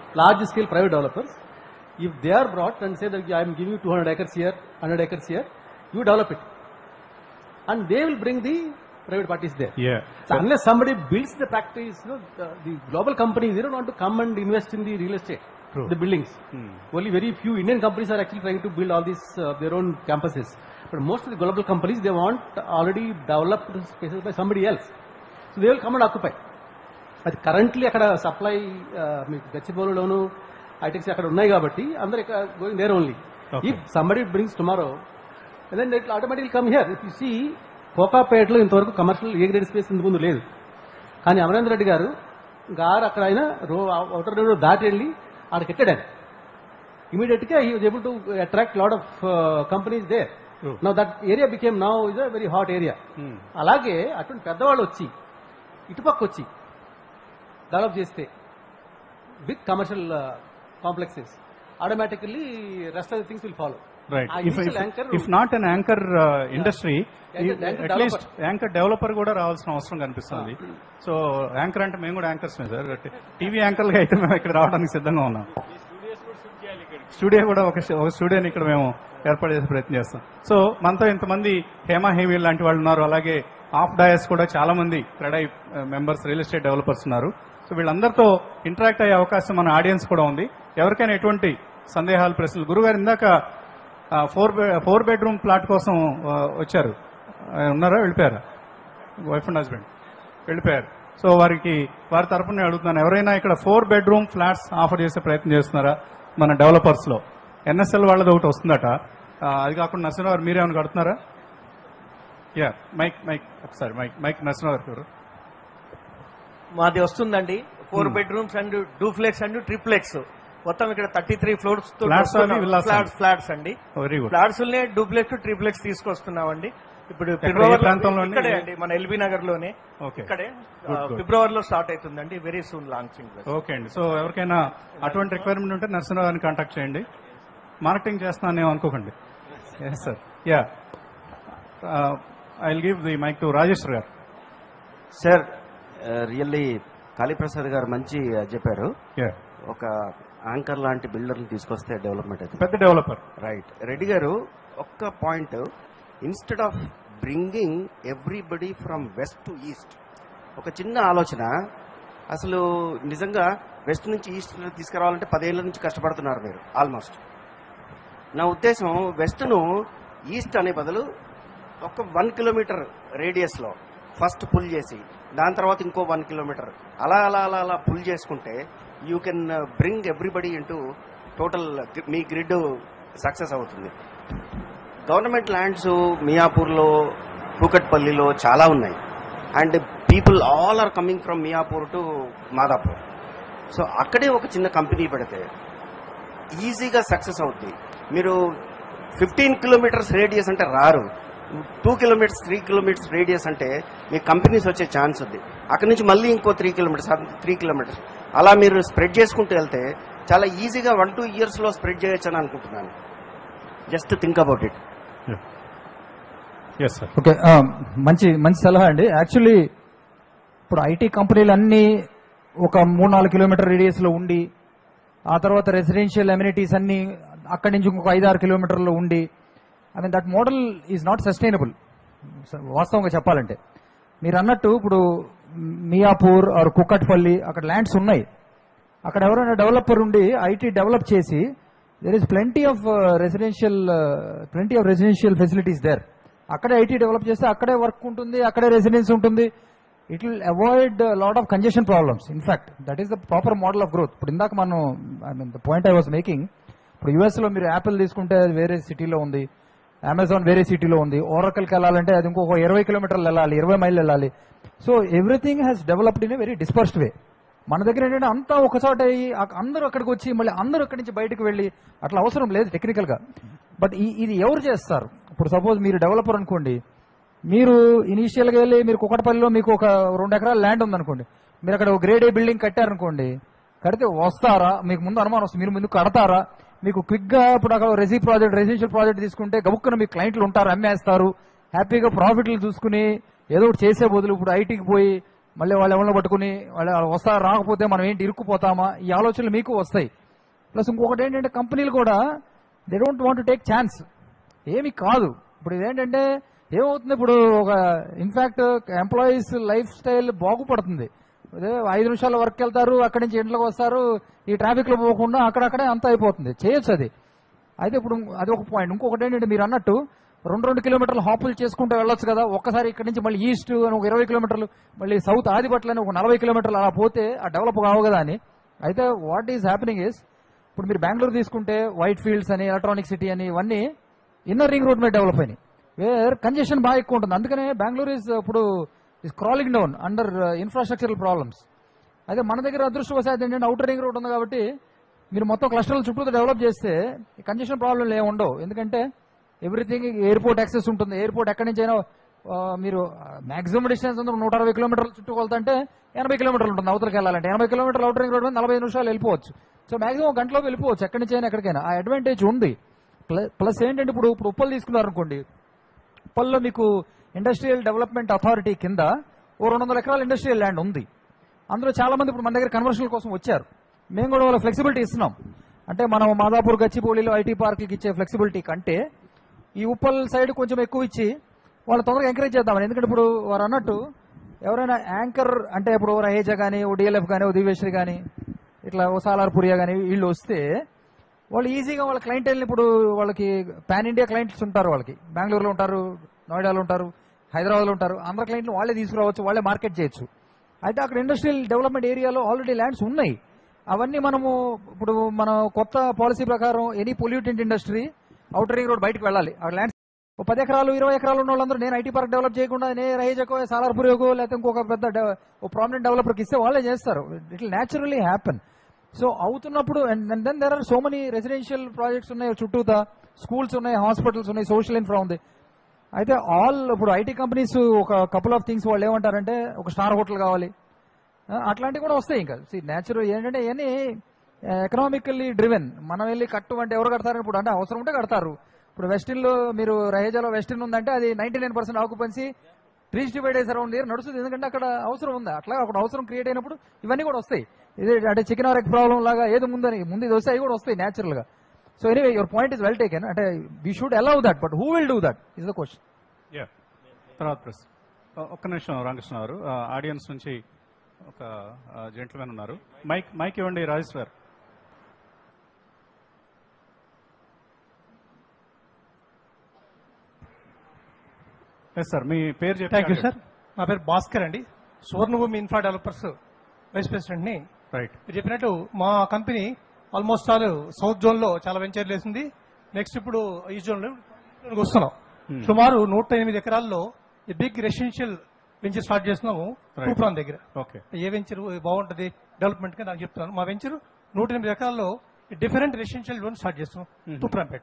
large scale private developers, if they are brought and say that I am giving you 200 acres here, 100 acres here, you develop it. And they will bring the private parties there. Yeah. So unless somebody builds the practice, you know, the, the global companies, they don't want to come and invest in the real estate, True. the buildings. Only very few Indian companies are actually trying to build all these, uh, their own campuses. But most of the global companies, they want already developed spaces by somebody else. So they will come and occupy. అది currently అక్కడ supply మీకు గచ్చిబౌలిలోను Hitex అక్కడ ఉన్నాయి కాబట్టి అందరు ఇక్కడ going there only Okay. If somebody brings tomorrow then it automatic come here if you see కోకాపేటలో ఇంతవరకు కమర్షియల్ ఏ గ్రేడ్ స్పేస్ ఇంత ముందు లేదు కానీ అమరేంద్ర రెడ్డి గారు గారు అక్కడ ఆయన రో అవుటర్ రోడ్ దాటి వెళ్ళి ఆడికి ఎక్కాడు ఆయన ఇమీడియట్ గా he was able to attract lot of companies they now that area became now is a very hot area అలాగే అటువంటి పెద్దవాళ్ళు వచ్చి ఇటుపక్క వచ్చి డెవలప్ చేస్తే big commercial complexes automatically rest of the things will follow right ఆ if initial anchor- if not an anchor industry Anchor- anchor at least anchor developer కూడా రావాల్సిన అవసరం కనిపిస్తుంది సో యాంకర్ అంటే మేము కూడా యాంకర్స్ సార్ టీవీ యాంకర్లుగా అయితే మేము ఇక్కడ రావడానికి సిద్ధంగా ఉన్నాం స్టూడియో కూడా ఒక ఒక స్టూడియోని ఇక్కడ మేము ఏర్పాటు చేసే ప్రయత్నం చేస్తాం సో మనతో ఇంతమంది హేమా హేమీ లాంటి వాళ్ళు ఉన్నారు అలాగే ఆఫ్ డయస్ కూడా చాలా మంది CREDAI members real estate developers ఉన్నారు సో వీళ్ళందరితో ఇంటరాక్ట్ అయ్యే అవకాశం మన ఆడియన్స్ కూడా ఉంది ఎవరికైనా ఎటువంటి సందేహాలు ప్రశ్నలు గురుగారు ఇందాక ఫోర్ ఫోర్ బెడ్రూమ్ ప్లాట్ కోసం ఆ, వచ్చారు ఆ, ఉన్నారా వెళ్ళిపోయారా వైఫ్ అండ్ హస్బెండ్ వెళ్ళిపోయారు సో వారికి వారి తరపున నేను అడుగుతున్నాను ఎవరైనా ఇక్కడ ఫోర్ బెడ్రూమ్ ఫ్లాట్స్ ఆఫర్ చేసే ప్రయత్నం చేస్తున్నారా మన డెవలపర్స్ లో ఎన్ఎస్ఎల్ వాళ్ళది ఒకటి వస్తుందట ఆ, అది కాకుండా నరసింహ గారు మీరేమైనా కడుతున్నారా యా మైక్ మైక్ ఒకసారి మైక్ మైక్ నరసింహ గారు ఎవరు మాది వస్తుందండి four bedrooms and duplex and triplex మొత్తం ఇక్కడ థర్టీ త్రీ ఫ్లోర్స్ Flats అవి villas ఫ్లాట్స్ ఫ్లాట్స్ అండి very good flats duplex triplex తీసుకొస్తున్నామండి ఇప్పుడు ఎక్కడ, ఏ ఫిబ్రవరి ప్రాంతంలోని? ఇక్కడే అండి మన ఎల్బీ నగర్ లోనే Okay. ఇక్కడే Good, good. ఫిబ్రవరిలో స్టార్ట్ అవుతుందండి వెరీ సూన్ లాంచింగ్ ఓకే అండి సో ఎవరికైనా అటువంటి రిక్వైర్మెంట్ ఉంటే నరసింహ గారిని కాంటాక్ట్ చేయండి మార్కెటింగ్ చేస్తున్నాను అనుకోకండి yes sir yeah I will give the mike to Rajeshwar గారు సార్ రియల్లీ కాళీప్రసాద్ గారు మంచి uh, చెప్పారు యా ఒక యాంకర్ లాంటి బిల్డర్ని తీసుకొస్తే డెవలప్మెంట్ అవుతుంది పెద్ద డెవలపర్ రైట్ రెడ్డి గారు ఒక్క point instead of bringing everybody from west to east ఒక చిన్న ఆలోచన అసలు నిజంగా వెస్ట్ నుంచి ఈస్ట్ తీసుకురావాలంటే పదేళ్ల నుంచి కష్టపడుతున్నారు మీరు ఆల్మోస్ట్ నా ఉద్దేశం వెస్ట్ను ఈస్ట్ అనే బదులు ఒక వన్ కిలోమీటర్ రేడియస్లో ఫస్ట్ పుల్ చేసి దాని తర్వాత ఇంకో వన్ కిలోమీటర్ అలా అలా అలా అలా పుల్ చేసుకుంటే you can bring everybody into total మీ గ్రిడ్ సక్సెస్ అవుతుంది గవర్నమెంట్ ల్యాండ్స్ మియాపూర్లో కూకట్పల్లిలో చాలా ఉన్నాయి and people all are coming from Miyapur to Madhapur so అక్కడే ఒక చిన్న కంపెనీ పెడితే ఈజీగా సక్సెస్ అవుతుంది మీరు ఫిఫ్టీన్ కిలోమీటర్స్ రేడియస్ అంటే రారు two kilometres three kilometres radius అంటే మీ కంపెనీస్ వచ్చే ఛాన్స్ ఉంది అక్కడి నుంచి మళ్ళీ ఇంకో త్రీ కిలోమీటర్స్ త్రీ కిలోమీటర్స్ అలా మీరు స్ప్రెడ్ చేసుకుంటూ వెళ్తే చాలా ఈజీగా వన్ టూ ఇయర్స్లో స్ప్రెడ్ చేయొచ్చు అని అనుకుంటున్నాను just think about it yes sir okay ఆ, మంచి మంచి సలహా అండి యాక్చువల్లీ ఇప్పుడు ఐటీ కంపెనీలు అన్నీ ఒక మూడు నాలుగు కిలోమీటర్ రేడియస్ లో ఉండి ఆ తర్వాత రెసిడెన్షియల్ అమ్యూనిటీస్ అన్ని అక్కడి నుంచి ఇంకొక ఐదు ఆరు కిలోమీటర్లో ఉండి I mean that model is not sustainable వాస్తవంగా చెప్పాలంటే మీరు అన్నట్టు ఇప్పుడు మియాపూర్ ఆర్ కుక్కట్పల్లి అక్కడ ల్యాండ్స్ ఉన్నాయి అక్కడ ఎవరైనా డెవలపర్ ఉండి ఐటీ డెవలప్ చేసి there is plenty of residential plenty of residential facilities there అక్కడే ఐటీ డెవలప్ చేస్తే అక్కడే వర్క్ ఉంటుంది అక్కడే రెసిడెన్స్ ఉంటుంది it will avoid lot of congestion problems in fact that is the proper model of growth ఇప్పుడు ఇందాక మనం I mean the point I was making ఇప్పుడు యుఎస్ లో మీరు యాపిల్ తీసుకుంటే అది వేరే సిటీలో ఉంది అమెజాన్ వేరే సిటీలో ఉంది ఓరకల్కి వెళ్ళాలంటే అది ఇంకొక ఇరవై కిలోమీటర్లు వెళ్ళాలి ఇరవై మైళ్ళు వెళ్ళాలి so everything has developed in a very dispersed way మన దగ్గర ఏంటంటే అంతా ఒక చోట అయ్యి అక్- అందరూ అక్కడికి వచ్చి మళ్ళీ అందరూ అక్కడి నుంచి బయటకు వెళ్ళి అట్లా అవసరం లేదు టెక్నికల్ గా బట్ ఈ- ఇది ఎవరు చేస్తారు ఇప్పుడు సపోజ్ మీరు డెవలపర్ అనుకోండి మీరు ఇనీషియల్ గా వెళ్ళి మీరు కుకటపల్లిలో మీకు ఒక రెండు ఎకరాల ల్యాండ్ ఉందనుకోండి మీరు అక్కడ ఒక గ్రేడ్ ఏ బిల్డింగ్ కట్టారనుకోండి కడితే వస్తారా మీకు ముందు అనుమానం వస్తుంది మీరు ముందు కడతారా మీకు క్విక్ గా ఇప్పుడు అక్కడ రెసీ ప్రాజెక్ట్ రెసిడెన్షియల్ ప్రాజెక్ట్ తీసుకుంటే గబుక్కున మీ క్లయింట్లు ఉంటారు అమ్మేస్తారు హ్యాపీగా ప్రాఫిట్లు చూసుకుని ఏదో ఒకటి చేసే బదులు ఇప్పుడు ఐటీకి పోయి మళ్ళీ వాళ్ళు ఎవరిని పట్టుకుని వాళ్ళు వస్తారా రాకపోతే మనం ఏంటి ఇరుక్కుపోతామా ఈ ఆలోచనలు మీకు వస్తాయి ప్లస్ ఇంకొకటి ఏంటంటే కంపెనీలు కూడా they don't want take chance ఏమి కాదు ఇప్పుడు ఇదేంటంటే ఏమవుతుంది ఇప్పుడు ఒక ఇన్ఫాక్ట్ ఎంప్లాయీస్ లైఫ్ స్టైల్ బాగుపడుతుంది అదే ఐదు నిమిషాల వర్క్ వెళ్తారు అక్కడి నుంచి ఇంట్లోకి వస్తారు ఈ ట్రాఫిక్ లో పోకుండా అక్కడక్కడే అంతా అయిపోతుంది చేయొచ్చు అది అయితే ఇప్పుడు అది ఒక పాయింట్ ఇంకొకటి ఏంటంటే మీరు అన్నట్టు రెండు రెండు కిలోమీటర్లు హాపులు చేసుకుంటూ వెళ్ళొచ్చు కదా ఒక్కసారి ఇక్కడ నుంచి మళ్ళీ ఈస్ట్ అని ఒక ఇరవై కిలోమీటర్లు మళ్ళీ సౌత్ ఆదిపట్ల అని ఒక నలభై కిలోమీటర్లు అలా పోతే ఆ డెవలప్ కావు కదా అని అయితే వాట్ ఈస్ హ్యాపెనింగ్ ఇస్ ఇప్పుడు మీరు బెంగళూరు తీసుకుంటే వైట్ ఫీల్డ్స్ అని ఎలక్ట్రానిక్ సిటీ అని ఇవన్నీ ఇన్నర్ రింగ్ రోడ్ మీద డెవలప్ అయినాయి వేర్ కంజెషన్ బాగా ఎక్కువ ఉంటుంది అందుకనే బెంగళూరు ఇస్ ఇప్పుడు is crawling down under infrastructural problems అదే మన దగ్గర అదృష్టవశాత్ ఏంటంటే అవుటర్ రింగ్ రోడ్ ఉంది కాబట్టి మీరు మొత్తం క్లస్టర్ల చుట్టూ డెవలప్ చేస్తే కంజెషన్ ప్రాబ్లం ఏమి ఉండవు ఎందుకంటే ఎవ్రీథింగ్ ఎయిర్పోర్ట్ యాక్సెస్ ఉంటుంది ఎయిర్పోర్ట్ ఎక్కడి నుంచి అయినా ఆ, మీరు మాక్సిమం డిస్టెన్స్ ఉంది నూట అరవై కిలోమీటర్ల చుట్టూ కొలుతుంటే ఎనభై కిలోమీటర్లు ఉంటుంది అవతలకి వెళ్ళాలంటే ఎనభై కిలోమీటర్ల అవుటర్ రింగ్ రోడ్ మీద నలభై ఐదు నిమిషాలు వెళ్ళిపోవచ్చు సో మాక్సిమం గంటలో వెళ్ళిపోవచ్చు ఎక్కడి నుంచి అయినా ఎక్కడికైనా ఆ అడ్వాంటేజ్ ఉంది ప్లస్ ప్లస్ ఏంటంటే ఇప్పుడు ఇప్పుడు ఉప్పలు తీసుకున్నారు అనుకోండి ఉప్పల్లో మీకు ఇండస్ట్రియల్ డెవలప్మెంట్ అథారిటీ కింద ఓ రెండు వందల ఎకరాల ఇండస్ట్రియల్ ల్యాండ్ ఉంది అందులో చాలా మంది ఇప్పుడు మన దగ్గర కన్వర్షన్ కోసం వచ్చారు మేము కూడా వాళ్ళ ఫ్లెక్సిబిలిటీ ఇస్తున్నాం అంటే మనం మాదాపూర్ గచ్చిబౌలిలో ఐటీ పార్కులకి ఇచ్చే ఫ్లెక్సిబిలిటీ కంటే ఈ ఉప్పల్ సైడ్ కొంచెం ఎక్కువ ఇచ్చి వాళ్ళు తొందరగా ఎంకరేజ్ చేద్దామని ఎందుకంటే ఇప్పుడు వారు అన్నట్టు ఎవరైనా యాంకర్ అంటే ఇప్పుడు ఓ రహేజా కానీ ఓ డిఎల్ఎఫ్ కానీ ఓ దివ్యశ్రీ కానీ ఇట్లా ఓ సాలార్పురియా కానీ వీళ్ళు వస్తే వాళ్ళు ఈజీగా వాళ్ళ క్లయింటైల్ని ఇప్పుడు వాళ్ళకి పాన్ ఇండియా క్లయింట్స్ ఉంటారు వాళ్ళకి బెంగళూరులో ఉంటారు నోయిడాలో ఉంటారు హైదరాబాద్లో ఉంటారు అందరు క్లయింట్లు వాళ్ళే తీసుకురావచ్చు వాళ్ళే మార్కెట్ చేయొచ్చు అయితే అక్కడ ఇండస్ట్రియల్ డెవలప్మెంట్ ఏరియాలో ఆల్రెడీ ల్యాండ్స్ ఉన్నాయి అవన్నీ మనము ఇప్పుడు మన కొత్త పాలసీ ప్రకారం any pollutant industry outer ring road బయటకు వెళ్ళాలి ఆ ల్యాండ్స్ ఓ పది ఎకరాలు ఇరవై ఎకరాలు ఉన్న వాళ్ళందరూ నేను ఐటీ పార్క్ డెవలప్ చేయకుండా నేను రైజకో సాలార్పురియోగో లేకపోతే ఇంకొక పెద్ద డెవ- ఓ ప్రామినెంట్ డెవలపర్కి ఇస్తే వాళ్ళే చేస్తారు it will naturally happen so అవుతున్నప్పుడు and then there are so many residential projects ఉన్నాయి చుట్టూతా స్కూల్స్ ఉన్నాయి హాస్పిటల్స్ ఉన్నాయి సోషల్ ఇన్ఫ్రా ఉంది అయితే ఆల్ ఇప్పుడు ఐటీ కంపెనీస్ ఒక కపుల్ ఆఫ్ థింగ్స్ వాళ్ళు ఏమంటారంటే ఒక స్టార్ హోటల్ కావాలి ఆ, అట్లాంటివి కూడా వస్తాయి ఇంకా న్యాచురల్ ఏంటంటే ఇవన్నీ ఎకనామికల్లీ డ్రివెన్ మనం వెళ్ళి కట్టు అంటే ఎవరు కడతారు ఇప్పుడు అంటే అవసరం ఉంటే కడతారు ఇప్పుడు వెస్టిన్ లో మీరు రహేజాలో వెస్టిన్ ఉందంటే అది ninety nine percent occupancy three డివైడేస్ అరౌండ్ ఇయర్ నడుస్తుంది ఎందుకంటే అక్కడ అవసరం ఉంది అట్లా అక్కడ అవసరం క్రియేట్ అయినప్పుడు ఇవన్నీ కూడా వస్తాయి ఇది అంటే చికెన్ ఆర్ ఎగ్ ప్రాబ్లం లాగా ఏది ముందని ముందు ఇది వస్తే అవి కూడా వస్తాయి న్యాచురల్ గా so anyway your point is well taken అంటే we should allow that but who will do that is the question yeah తర్వాత ప్రశ్న ఒ- ఒక్క నిమిషం రామకృష్ణ గారు ఆడియన్స్ నుంచి ఒక జెంట్మెన్ ఉన్నారు మైక్ మైక్ ఇవ్వండి రాజేష్ గారు ఎస్ సార్ మీ పేరు చెప్పి థ్యాంక్ యూ సార్ నా పేరు భాస్కర్ అండి Suvarnabhumi infra developers vice president ని రైట్ మీరు చెప్పినట్టు మా company almost all south zone లో చాలా వెంచర్లు వేసింది నెక్స్ట్ ఇప్పుడు ఈ జోన్ లో వస్తున్నాం Hmm. సుమారు నూట ఎనిమిది ఎకరాల్లో ఈ బిగ్ రెసిడెన్షియల్ వెంచర్ స్టార్ట్ చేస్తున్నాము Right. టూప్రాన్ దగ్గర ఓకే ఏ వెంచర్ బాగుంటది డెవలప్మెంట్ గా నాకు చెప్తున్నాను మా వెంచర్ నూట ఎనిమిది ఎకరాల్లో డిఫరెంట్ రెసిడెన్షియల్ లోన్ స్టార్ట్ చేస్తున్నాం Mhm. తూప్రాన్పేట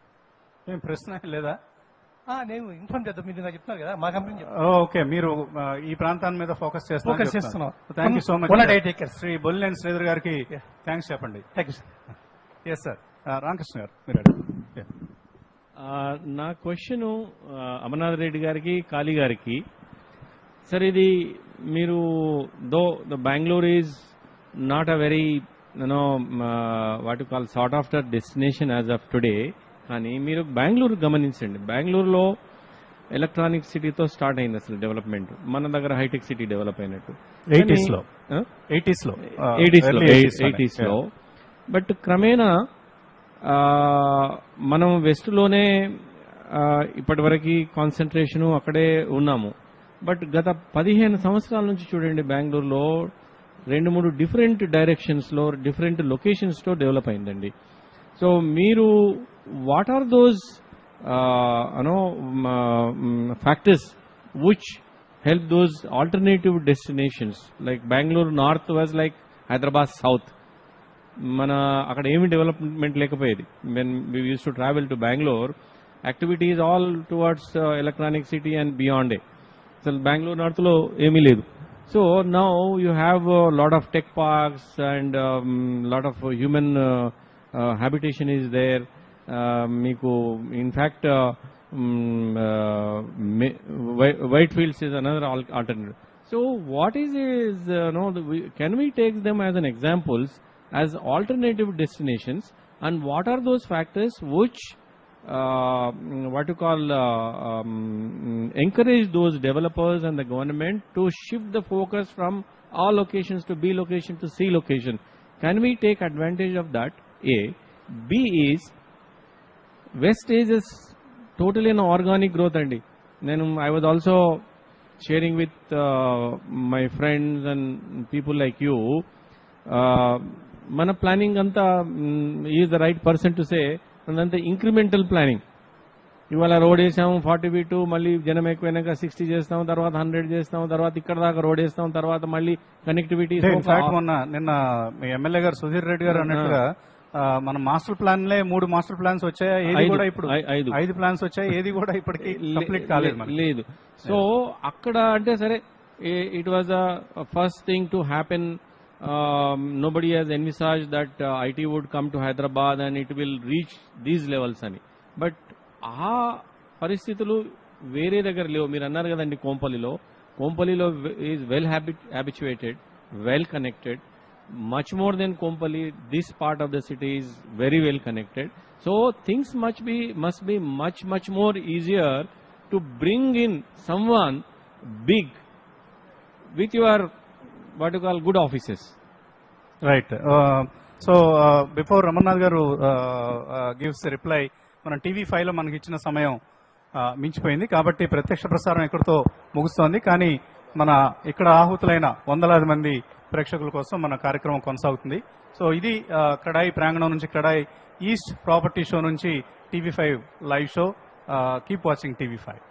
ఏం ప్రశ్న లేదా ఆ, నేను ఇన్ఫార్మ్ చేద్దాం మీరు నాకు చెప్తున్నారు కదా మా కంపెనీ ఓకే మీరు ఆ, ఈ ప్రాంతాన్ని మీద ఫోకస్ చేస్తున్నారు Focus చేస్తున్నాం. Thank you so much One at eight acres. Shri Bollineni Sridhar గారికి థ్యాంక్స్ చెప్పండి thank you sir yes sir Ramakrishna గారు మీరు అడగండి. Yeah. ఆ, నా క్వశ్చన్ అమర్నాథ్ రెడ్డి గారికి కాళీ గారికి సార్ ఇది మీరు though the Bengaluru is not a very you know what call sought after destination as of today కానీ మీరు బెంగళూరు గమనించండి బెంగళూరులో ఎలక్ట్రానిక్ సిటీతో స్టార్ట్ అయింది అసలు డెవలప్మెంట్ మన దగ్గర హైటెక్ సిటీ డెవలప్ అయినట్టు 80s లో. 80s లో ఆ, ఎయిటీస్ లో early 80s లోనే. ఎయిటీస్ లో బట్ క్రమేణా ఆ, మనం వెస్ట్ లోనే ఇప్పటి వరకు కాన్సన్ట్రేషన్ అక్కడే ఉన్నాము బట్ గత పదిహేను సంవత్సరాల నుంచి చూడండి బెంగళూరులో రెండు మూడు డిఫరెంట్ డైరెక్షన్స్ లో డిఫరెంట్ లొకేషన్స్ లో డెవలప్ అయిందండి సో మీరు what are those uh factors which help those alternative destinations like Bangalore North was like Hyderabad South. మన అక్కడ ఏమి డెవలప్మెంట్ లేకపోయేది when we use to travel to Bangalore activities all towards electronic city and beyond అసలు Bengaluru north లో ఏమీ లేదు so now you have lot of tech parks and lot of human habitation is there మీకు in fact white fields is another alternative So what is is uh, no? The, we, can we take them as an examples as alternative destinations, and what are those factors which uh, mm, what you call uh, um, encourage those developers and the government to shift the focus from A locations to B location to C location? Can we take advantage of that? A. B is West is is totally an organic growth అండి నేను I was also sharing with my friends and people like you మన planning అంతా is the right person to say అదంతా incremental planning ఇవాళ road వేసాము forty B two మళ్ళీ జనం ఎక్కువైనాక sixty చేస్తాం తర్వాత హండ్రెడ్ చేస్తాం తర్వాత ఇక్కడ దాకా రోడ్ వేస్తాం తర్వాత మళ్ళీ కనెక్టివిటీ ఇన్ఫాక్ట్ మొన్న నిన్న మీ ఎమ్మెల్యే గారు సుధీర్ రెడ్డి గారు అన్నట్టుగా ఆ, మన మాస్టర్ ప్లాన్ లే మూడు మాస్టర్ ప్లాన్స్ వచ్చాయా ఏది ఐదు. కూడా ఇప్పుడు ఐ- ఐదు. ఐదు ప్లాన్స్ వచ్చాయి ఏది కూడా ఇప్పటికి కంప్లీట్ కాలేదు మనకి. లేదు సో అక్కడ అంటే సరే it was a first thing to happen no body has envisage that IT would come to Hyderabad and it will reach these levels అని బట్ ఆ పరిస్థితులు వేరే దగ్గర లేవు మీరు అన్నారు కదండి కోంపల్లిలో కోంపల్లిలో is well habituated well connected much more than Kompally, this part of the city is very well connected. So things must be must be much much more easier to bring in someone big with your what you call good offices. Right so before Ramananath గారు gives reply మన TV five లో మనకి ఇచ్చిన సమయం uh, మించిపోయింది కాబట్టి ప్రత్యక్ష ప్రసారం ఇక్కడితో ముగుస్తోంది కానీ మన ఇక్కడ ఆహుతులైన వందలాది మంది ప్రేక్షకుల కోసం మన కార్యక్రమం కొనసాగుతుంది సో ఇది uh, క్రడాయి ప్రాంగణం నుంచి క్రడాయి ఈస్ట్ ప్రాపర్టీ షో నుంచి TV five live show keep watching TV five